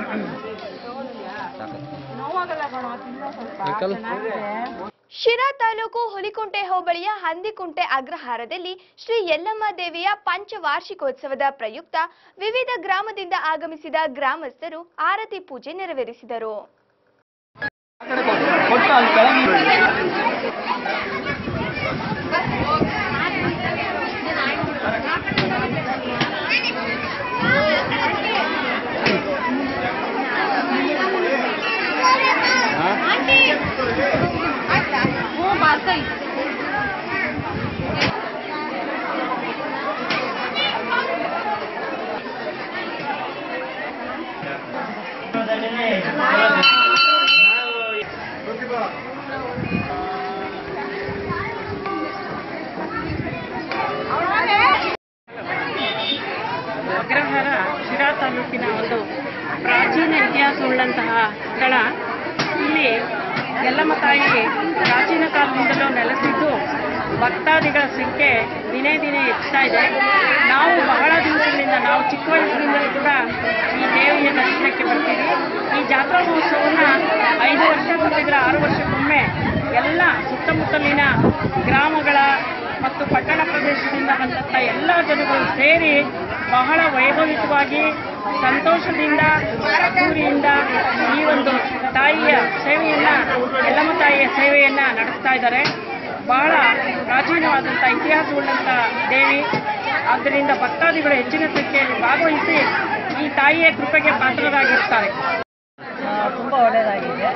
ಶಿರಾ ತಾಲೂಕು ಹುಲಿಕುಂಟೆ ಹೋಬಳಿಯ ಹಂದಿಕುಂಟೆ ಅಗ್ರಹಾರದಲ್ಲಿ ಶ್ರೀ ಯಲ್ಲಮ್ಮ ದೇವಿಯ ಪಂಚವಾರ್ಷಿಕೋತ್ಸವದ ಪ್ರಯುಕ್ತ ವಿವಿಧ ಗ್ರಾಮದಿಂದ ಆಗಮಿಸಿದ ಗ್ರಾಮಸ್ಥರು ಆರತಿ ಪೂಜೆ ನೆರವೇರಿಸಿದರು ಅಗ್ರಹಾರ ಶಿರಾ ತಾಲೂಕಿನ ಒಂದು ಪ್ರಾಚೀನ ಇತಿಹಾಸವುಳ್ಳಂತಹ ಸ್ಥಳ ಇಲ್ಲಿ ಯಲ್ಲಮ್ಮ ತಾಯಿ ಪ್ರಾಚೀನ ಕಾಲದಿಂದಲೂ ನೆಲೆಸಿದ್ದು ಭಕ್ತಾದಿಗಳ ಸಂಖ್ಯೆ ದಿನೇ ದಿನೇ ಹೆಚ್ಚುತ್ತಾ ಇದೆ ನಾವು ಬಹಳ ದಿವಸಗಳಿಂದ ನಾವು ಚಿಕ್ಕ ವಯಸ್ಸಿನಿಂದಲೂ ಕೂಡ ಈ ದೇವಿಯ ದರ್ಶನಕ್ಕೆ ಬರ್ತೀವಿ ಈ ಜಾತ್ರಾ ಮಹೋತ್ಸವವನ್ನು ಐದು ವರ್ಷ ತಪ್ಪಿದ್ರೆ ಆರು ವರ್ಷಕ್ಕೊಮ್ಮೆ ಎಲ್ಲ ಸುತ್ತಮುತ್ತಲಿನ ಗ್ರಾಮಗಳ ಮತ್ತು ಪಟ್ಟಣ ಪ್ರದೇಶದಿಂದ ಬಂದಂಥ ಎಲ್ಲ ಜನಗಳು ಸೇರಿ ಬಹಳ ವೈಭವಿತವಾಗಿ ಸಂತೋಷದಿಂದ ಅದ್ದೂರಿಯಿಂದ ಈ ಒಂದು ತಾಯಿಯ ಸೇವೆಯನ್ನ ಎಲ್ಲಮ್ಮ ತಾಯಿಯ ಸೇವೆಯನ್ನ ನಡೆಸ್ತಾ ಇದ್ದಾರೆ ಬಹಳ ಪ್ರಾಚೀನವಾದಂಥ ಇತಿಹಾಸವುಳ್ಳಂಥ ದೇವಿ ಆದ್ದರಿಂದ ಭಕ್ತಾದಿಗಳು ಹೆಚ್ಚಿನ ಸಂಖ್ಯೆಯಲ್ಲಿ ಭಾಗವಹಿಸಿ ಈ ತಾಯಿಯ ಕೃಪೆಗೆ ಪಾತ್ರರಾಗಿರ್ತಾರೆ ತುಂಬ ಒಳ್ಳೆಯದಾಗಿದೆ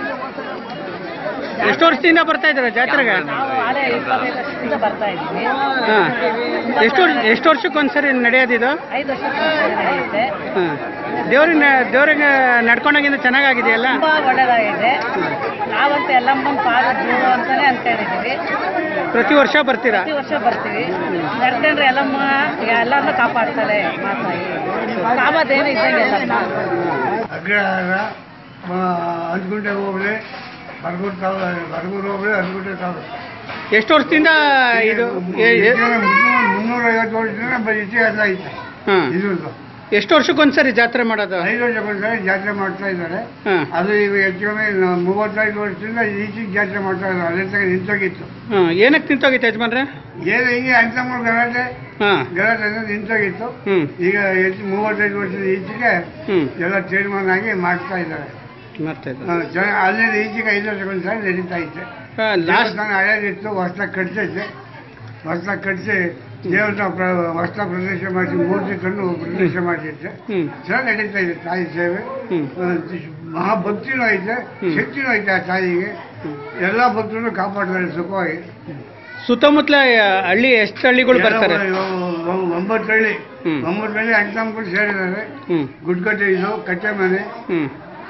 ಎಷ್ಟು ವರ್ಷದಿಂದ ಬರ್ತಾ ಇದ್ದಾರೆ ಜಾತ್ರೆಗೆ ನಾವು ಆಲೇ ಇಪ್ಪತ್ತೈದು ವರ್ಷದಿಂದ ಬರ್ತಾ ಇದ್ದೀವಿ ಹಾಂ ಎಷ್ಟು ವರ್ಷ ಎಷ್ಟು ವರ್ಷಕ್ಕೊಂದ್ಸರಿ ನಡೆಯೋದಿದು ಐದು ವರ್ಷಕ್ಕೆ ಒಂದ್ಸರಿ ನಡೆಯುತ್ತೆ ಹಾಂ ದೇವ್ರಿಗೆ ದೇವ್ರಿಗೆ ನಡ್ಕೊಂಡಾಗಿಂದ ಚೆನ್ನಾಗಾಗಿದೆಯಲ್ಲ ತುಂಬ ಒಳ್ಳೆಯದಾಗಿದೆ ನಾವಂತೂ ಎಲ್ಲಮ್ಮನ ಪಾದ ಜೀವ ಅಂತಾನೆ ಅನ್ಕೊಂಡಿದ್ದೀವಿ ಪ್ರತಿ ವರ್ಷ ಬರ್ತೀರಾ ಪ್ರತಿ ವರ್ಷ ಬರ್ತೀವಿ ನಡ್ಕೊಂಡ್ರೆ ಎಲ್ಲಮ್ಮ ಎಲ್ಲರನ್ನೂ ಕಾಪಾಡ್ತಾಳೆ ಮಾತಾಯಿ ಕಾಮದೇನು ಇದ್ದಂಗೆ ಎಲ್ಲಮ್ಮ ಅಗ್ರಹಾರ ಹಂಚ್ಗುಂಟೆ ಹೋಗ್ಲಿ ಬರಗೂರು ತಾಲೂಕು ಬರಗೂರು ಹೋಗ್ಲಿ ಹಂಚ್ಗುಂಟೆ ತಾಲೂಕು ಎಷ್ಟು ವರ್ಷದಿಂದ ಇದು ಏ- ಏ- ಮುನ್ನೂರೈವತ್ತು ವರ್ಷದಿಂದ ಬರೀ ಇತಿಹಾಸ ಐತೆ ಹಾಂ ಇದ್ರದ್ದು ಎಷ್ಟು ವರ್ಷಕ್ಕೊಂದ್ಸರಿ ಜಾತ್ರೆ ಮಾಡೋದು ಐದು ವರ್ಷಕ್ಕೊಂದ್ಸರಿ ಜಾತ್ರೆ ಮಾಡ್ತಾ ಇದ್ದಾರೆ ಹಾಂ ಅದು ಈಗ ಹೆಚ್ಚು ಕಮ್ಮಿ ನ- ಮೂವತ್ತೈದು ವರ್ಷದಿಂದ ಈಚೆಗೆ ಜಾತ್ರೆ ಮಾಡ್ತಾ ಇದ್ದಾರೆ ಅಲ್ಲೇ ತನಕ ನಿಂತೋಗಿತ್ತು ಹಾಂ ಏನಕ್ಕೆ ನಿಂತೋಗಿತ್ತು ಯಜಮಾನ್ರೆ ಏನು ಹಿಂಗೆ ಅಂತಮ್ಮ ಗಲಾಟೆ ಹಾಂ ಗಲಾಟೆ ಅಂದ್ರೆ ನಿಂತೋಗಿತ್ತು ಹ್ಞೂ ಈಗ ಹೆಚ್ಚು ಮೂವತ್ತೈದು ವರ್ಷದ ಈಚೆಗೆ ಹ್ಞೂ ಎಲ್ಲ ತೀರ್ಮಾನ ಆಗಿ ಮಾಡ್ತಾ ಇದ್ದಾರೆ ಮಾಡ್ತಾ ಇದ್ದಾರೆ ಹಾ, ಚೆನ್ನಾಗಿ ಅಲ್ಲಿಂದ ಈಚೆಗೆ ಐದು ವರ್ಷಕ್ಕೊಂದ್ಸರಿ ನಡೀತಾ ಇತ್ತೆ ಲಾಸ್ಟ್ ದೇವಸ್ಥಾನ ಹಳೇದಿತ್ತು ಹೊಸ್ದಾಗಿ ಕಟ್ಸೈತೆ ಹೊಸ್ದಾಗಿ ಕಟ್ಟಿಸಿ ದೇವಸ್ಥಾನ ಪ್ರ ಹೊಸ್ದಾಗಿ ಪ್ರದೇಶ ಮಾಡಿಸಿ ಮೂರ್ತಿ ತಂದು ಪ್ರದೇಶ ಮಾಡಿರುತ್ತೆ ಹ್ಞೂ ಚೆನ್ನಾಗಿ ನಡೀತಾ ಇದೆ ತಾಯಿ ಸೇವೆ ಹ್ಞೂ ಆ, ಮಹಾಭಕ್ತಿನೂ ಐತೆ ಹ್ಮ್. ಶಕ್ತಿನೂ ಐತೆ ಆ ತಾಯಿಗೆ ಎಲ್ಲ ಭಕ್ತರನ್ನು ಕಾಪಾಡ್ತಾರೆ ಸುಖವಾಗಿ ಸುತ್ತಮುತ್ತಲ ಹಳ್ಳಿ ಎಷ್ಟು ಹಳ್ಳಿಗಳು ಬರ್ತಾರೆ ಎಲ್ಲ ಒ- ಒಂಬತ್ತು ಹಳ್ಳಿ ಹ್ಮ್. ಒಂಬತ್ತು ಹಳ್ಳಿ ಅಣ್ಣತಮ್ಮಗಳು ಸೇರಿದ್ದಾರೆ ಹ್ಞೂ ಗುಡ್ಕಟ್ಟೆ ಇದು ಕಟ್ಟೆ ಮನೆ ಹ್ಞೂ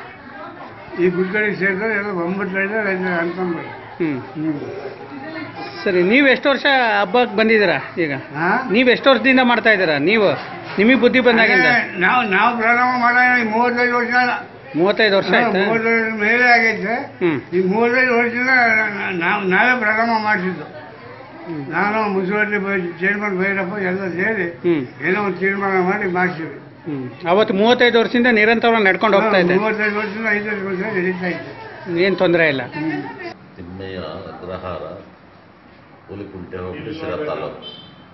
ಈ ಗುಡ್ಕಟ್ಟೆಗೆ ಸೇರಿದ್ರೆ ಎಲ್ಲ ಒಂಬತ್ತು ಹಳ್ಳಿ ಅಣ್ಣತಮ್ಮಗಳು ಹ್ಞೂ ಹ್ಞೂ ಸರಿ ನೀವು ಎಷ್ಟು ವರ್ಷ ಹಬ್ಬಕ್ಕೆ ಬಂದಿದ್ದೀರಾ ಈಗ ಹಾಂ ನೀವು ಎಷ್ಟು ವರ್ಷದಿಂದ ಮಾಡ್ತಾ ಇದ್ದೀರಾ ನೀವು ನಿಮಗೆ ಬುದ್ಧಿ ಬಂದಾಗಿಂದ ನಾವು ನಾವು ಪ್ರಾರಂಭ ಮಾಡೋಣ ಈ ಮೂವತ್ತೈದು ವರ್ಷ ಮೂವತ್ತೈದು ವರ್ಷ ಆಯ್ತಾ ಮೂವತ್ತೈದು ಮೇಲೆ ಆಗೈತೆ ಹ್ಞೂ ಈ ಮೂವತ್ತೈದು ವರ್ಷದಿಂದ ನಾ- ನಾವು ನಾವೇ ಪ್ರಾರಂಭ ಮಾಡಿಸಿದ್ದು ನಾನು ಮುನ್ಸಿಪಾಲಿಟಿ ಚೇರ್ಮನ್ ಭೈರಪ್ಪ ಎಲ್ಲ ಸೇರಿ ಹ್ಞೂ ಏನೋ ಒಂದು ತೀರ್ಮಾನ ಮಾಡಿ ಮಾಡಿಸಿದ್ವಿ ಹ್ಞೂ ಅವತ್ತು ಮೂವತ್ತೈದು ವರ್ಷದಿಂದ ನಿರಂತರವಾಗಿ ನಡ್ಕೊಂಡು ಹೋಗ್ತಾ ಇದೆ ಮೂವತ್ತೈದು ವರ್ಷದಿಂದ ಐದು ವರ್ಷ ನಡೀತಾ ಇತ್ತು ಏನು ತೊಂದರೆ ಇಲ್ಲ ತಿಮ್ಮಯ್ಯ ಅಗ್ರಹಾರ ಹುಲಿಕುಂಟೆ ಹೋಬಳಿ ಶಿರಾ ತಾಲೂಕು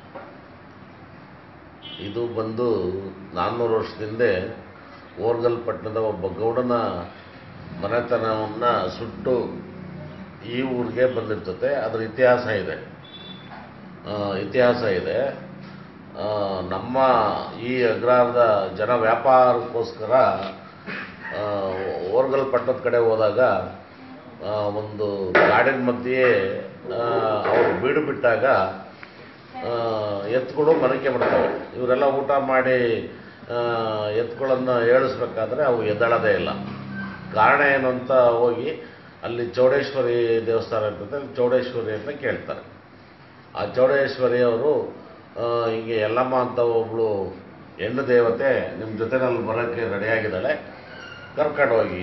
ಇದು ಬಂದು ನಾನ್ನೂರು ವರ್ಷದಿಂದ ಓರ್ಗಲ್ ಪಟ್ಟಣದ ಒಬ್ಬ ಗೌಡನ ಮನೆತನವನ್ನು ಸುಟ್ಟು ಈ ಊರಿಗೆ ಬಂದಿರ್ತದೆ ಅದರ ಇತಿಹಾಸ ಇದೆ ಆ, ಇತಿಹಾಸ ಇದೆ ಆ, ನಮ್ಮ ಈ ಅಗ್ರಹಾರದ ಜನ ವ್ಯಾಪಾರಕ್ಕೋಸ್ಕರ ಆ, ಓರ್ಗಲ್ ಪಟ್ಟಣದ ಕಡೆ ಹೋದಾಗ ಆ, ಒಂದು ಗಾರ್ಡನ್ ಮಧ್ಯೆ ಆ, ಅವರು ಬೀಡು ಬಿಟ್ಟಾಗ ಆ, ಎತ್ತುಗಳು ಮನಕ್ಕೆ ಬರ್ತವೆ ಇವರೆಲ್ಲ ಊಟ ಮಾಡಿ ಆ, ಎತ್ತುಗಳನ್ನು ಏಳಿಸ್ಬೇಕಾದ್ರೆ ಅವು ಎದ್ದಳದೇ ಇಲ್ಲ ಕಾರಣ ಏನು ಅಂತ ಹೋಗಿ ಅಲ್ಲಿ ಚೌಡೇಶ್ವರಿ ದೇವಸ್ಥಾನ ಇರ್ತದೆ ಅಲ್ಲಿ ಚೌಡೇಶ್ವರಿ ಅಂತ ಕೇಳ್ತಾರೆ ಆ ಚೌಡೇಶ್ವರಿ ಅವರು ಹಿಂಗೆ ಯಲ್ಲಮ್ಮ ಅಂತ ಒಬ್ಳು ಹೆಣ್ಣು ದೇವತೆ ನಿಮ್ಮ ಜೊತೆನಲ್ಲಿ ಬರೋಕ್ಕೆ ರೆಡಿಯಾಗಿದ್ದಾಳೆ ಕರ್ಕೊಂಡು ಹೋಗಿ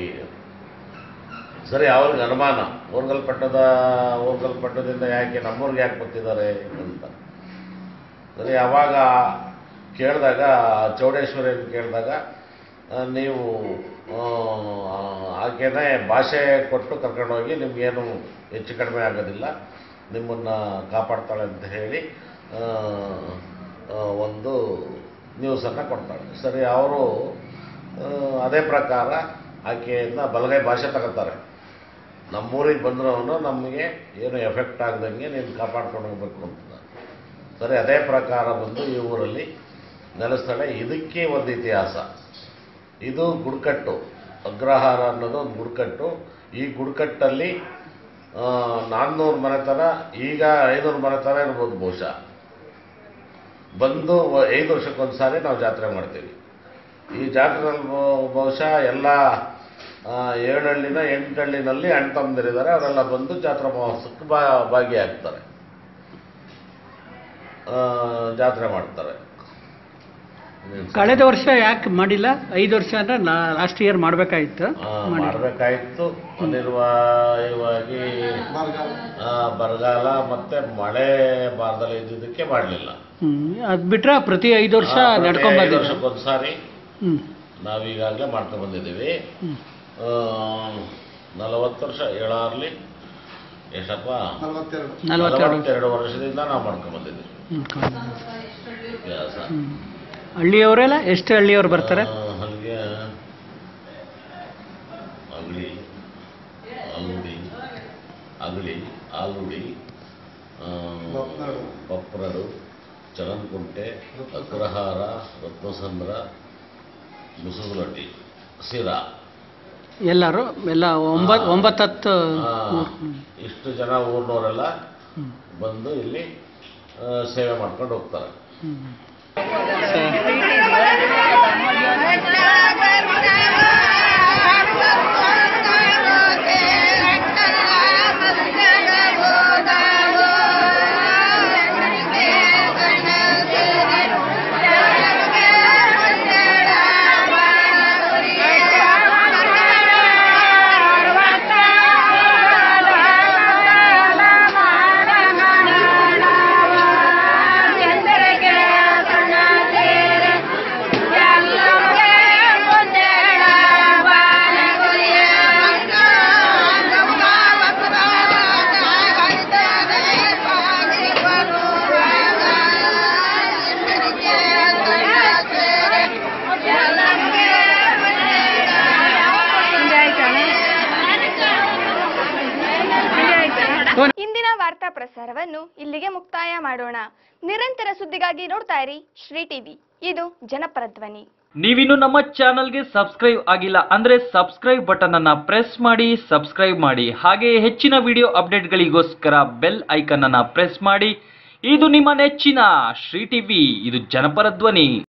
ಸರಿ ಅವ್ರಿಗೆ ಅನುಮಾನ ಓರ್ಗಲ್ಪಟ್ಟದ ಓರ್ಗಲ್ಪಟ್ಟದಿಂದ ಯಾಕೆ ನಮ್ಮೂರಿಗೆ ಯಾಕೆ ಬರ್ತಿದ್ದಾರೆ ಅಂತ ಸರಿ ಅವಾಗ ಕೇಳಿದಾಗ ಚೌಡೇಶ್ವರಿಯನ್ನು ಕೇಳಿದಾಗ ಆ, ನೀವು ಆ, ಆಕೆನೇ ಭಾಷೆ ಕೊಟ್ಟು ಕರ್ಕೊಂಡೋಗಿ ನಿಮಗೇನು ಹೆಚ್ಚು ಕಡಿಮೆ ಆಗೋದಿಲ್ಲ ನಿಮ್ಮನ್ನು ಕಾಪಾಡ್ತಾಳೆ ಅಂತ ಹೇಳಿ ಆ, ಆ, ಒಂದು ನ್ಯೂಸನ್ನು ಕೊಡ್ತಾಳೆ ಸರಿ ಅವರು ಅದೇ ಪ್ರಕಾರ ಆಕೆಯಿಂದ ಬಲಗೈ ಭಾಷೆ ತಗೋತಾರೆ ನಮ್ಮೂರಿಗೆ ಬಂದ್ರವನು ನಮಗೆ ಏನು ಎಫೆಕ್ಟ್ ಆಗ್ದಂಗೆ ನೀನು ಕಾಪಾಡ್ಕೊಂಡು ಹೋಗ್ಬೇಕು ಅಂತ ಸರಿ ಅದೇ ಪ್ರಕಾರ ಬಂದು ಈ ಊರಲ್ಲಿ ನೆಲೆಸ್ತಾಳೆ ಇದಕ್ಕೆ ಒಂದು ಇತಿಹಾಸ ಇದು ಗುಡ್ಕಟ್ಟು ಅಗ್ರಹಾರ ಅನ್ನೋದು ಒಂದು ಗುಡ್ಕಟ್ಟು ಈ ಗುಡ್ಕಟ್ಟಲ್ಲಿ ನಾನ್ನೂರು ಮನೆತನ ಈಗ ಐನೂರು ಮನೆತನ ಇರ್ಬೋದು ಬಹುಶಃ ಬಂದು ವ- ಐದು ವರ್ಷಕ್ಕೊಂದು ಸಾರಿ ನಾವು ಜಾತ್ರೆ ಮಾಡ್ತೀವಿ ಈ ಜಾತ್ರೆಯಲ್ಲಿ ಬಹು- ಬಹುಶಃ ಎಲ್ಲ ಆ, ಏಳು ಹಳ್ಳಿನ ಎಂಟು ಹಳ್ಳಿನಲ್ಲಿ ಅಣ್ಣ ತಮ್ಮಂದಿರಿದ್ದಾರೆ ಅವರೆಲ್ಲ ಬಂದು ಜಾತ್ರಾ ಮಹೋತ್ಸವಕ್ಕೆ ಬಾ ಭಾಗಿಯಾಗ್ತಾರೆ ಆ, ಜಾತ್ರೆ ಮಾಡ್ತಾರೆ ಕಳೆದ ವರ್ಷ ಯಾಕೆ ಮಾಡಿಲ್ಲ ಐದು ವರ್ಷ ಅಂದ್ರೆ ಲಾಸ್ಟ್ ಇಯರ್ ಮಾಡಬೇಕಾಗಿತ್ತು ಮಾಡಿ ಮಾಡಬೇಕಾಯಿತು ಅನಿವಾರ್ಯವಾಗಿ ಆ, ಬರಗಾಲ ಮತ್ತೆ ಮಳೆ ಬಾರದಲ್ಲಿ ಇದ್ದಿದ್ದಕ್ಕೆ ಮಾಡಲಿಲ್ಲ ಅದು ಬಿಟ್ರೆ ಪ್ರತಿ ಐದು ವರ್ಷ ನಡ್ಕೊಂಡ್ ಬಂದಿದ್ದೀವಿ ವರ್ಷಕ್ಕೊಂದ್ಸಾರಿ ಹ್ಞೂ ನಾವೀಗಾಗಲೇ ಮಾಡ್ಕೊಂಡು ಬಂದಿದ್ದೀವಿ ಆ, ನಲವತ್ತು ವರ್ಷ ಏಳಾರ್ಲಿ ಎಷ್ಟಪ್ಪ ನಲವತ್ತೆರಡು. ನಲವತ್ತೆರಡು. ನಲವತ್ತೆರಡು ವರ್ಷದಿಂದ ನಾವು ಮಾಡ್ಕೊಂಡು ಬಂದಿದ್ದೀವಿ ವ್ಯಾಸ ಹಳ್ಳಿಯವರೆಲ್ಲ ಎಷ್ಟು ಹಳ್ಳಿಯವ್ರು ಬರ್ತಾರೆ ಆ, ಅಲ್ಲಿಗೆ ಅಗಳಿ ಆಲೂಡಿ ಅಗಳಿ ಆಲೂಡಿ ಆ, ಪಪ್ರಡು ಚಲನ್ಕುಂಟೆ ಅಗ್ರಹಾರ ರತ್ನಸಂದ್ರ ಮುಸುಗುಲಡ್ಡಿ ಸಿರಾ ಎಲ್ಲರೂ ಎಲ್ಲ ಒಂಬತ್ತು ಒಂಬತ್ತು ಹತ್ತು ಆ, ಊರು. ಹ್ಮ್. ಇಷ್ಟು ಜನ ಊರಿನವರೆಲ್ಲ ಬಂದು ಇಲ್ಲಿ ಆ, ಸೇವೆ ಮಾಡ್ಕೊಂಡು ಹೋಗ್ತಾರೆ ಇಂದಿನ ವಾರ್ತಾ ಪ್ರಸಾರವನ್ನು ಇಲ್ಲಿಗೆ ಮುಕ್ತಾಯ ಮಾಡೋಣ ನಿರಂತರ ಸುದ್ದಿಗಾಗಿ ನೋಡ್ತಾ ಇರಿ ಶ್ರೀ ಟಿವಿ ಇದು ಜನಪರ ಧ್ವನಿ ನೀವಿನ್ನು ನಮ್ಮ ಚಾನಲ್ಗೆ ಸಬ್ಸ್ಕ್ರೈಬ್ ಆಗಿಲ್ಲ ಅಂದ್ರೆ ಸಬ್ಸ್ಕ್ರೈಬ್ ಬಟನ್ ಅನ್ನ ಪ್ರೆಸ್ ಮಾಡಿ ಸಬ್ಸ್ಕ್ರೈಬ್ ಮಾಡಿ ಹಾಗೆ ಹೆಚ್ಚಿನ ವಿಡಿಯೋ ಅಪ್ಡೇಟ್ಗಳಿಗೋಸ್ಕರ ಬೆಲ್ ಐಕನ್ ಅನ್ನ ಪ್ರೆಸ್ ಮಾಡಿ ಇದು ನಿಮ್ಮ ನೆಚ್ಚಿನ ಶ್ರೀ ಟಿವಿ ಇದು ಜನಪರ ಧ್ವನಿ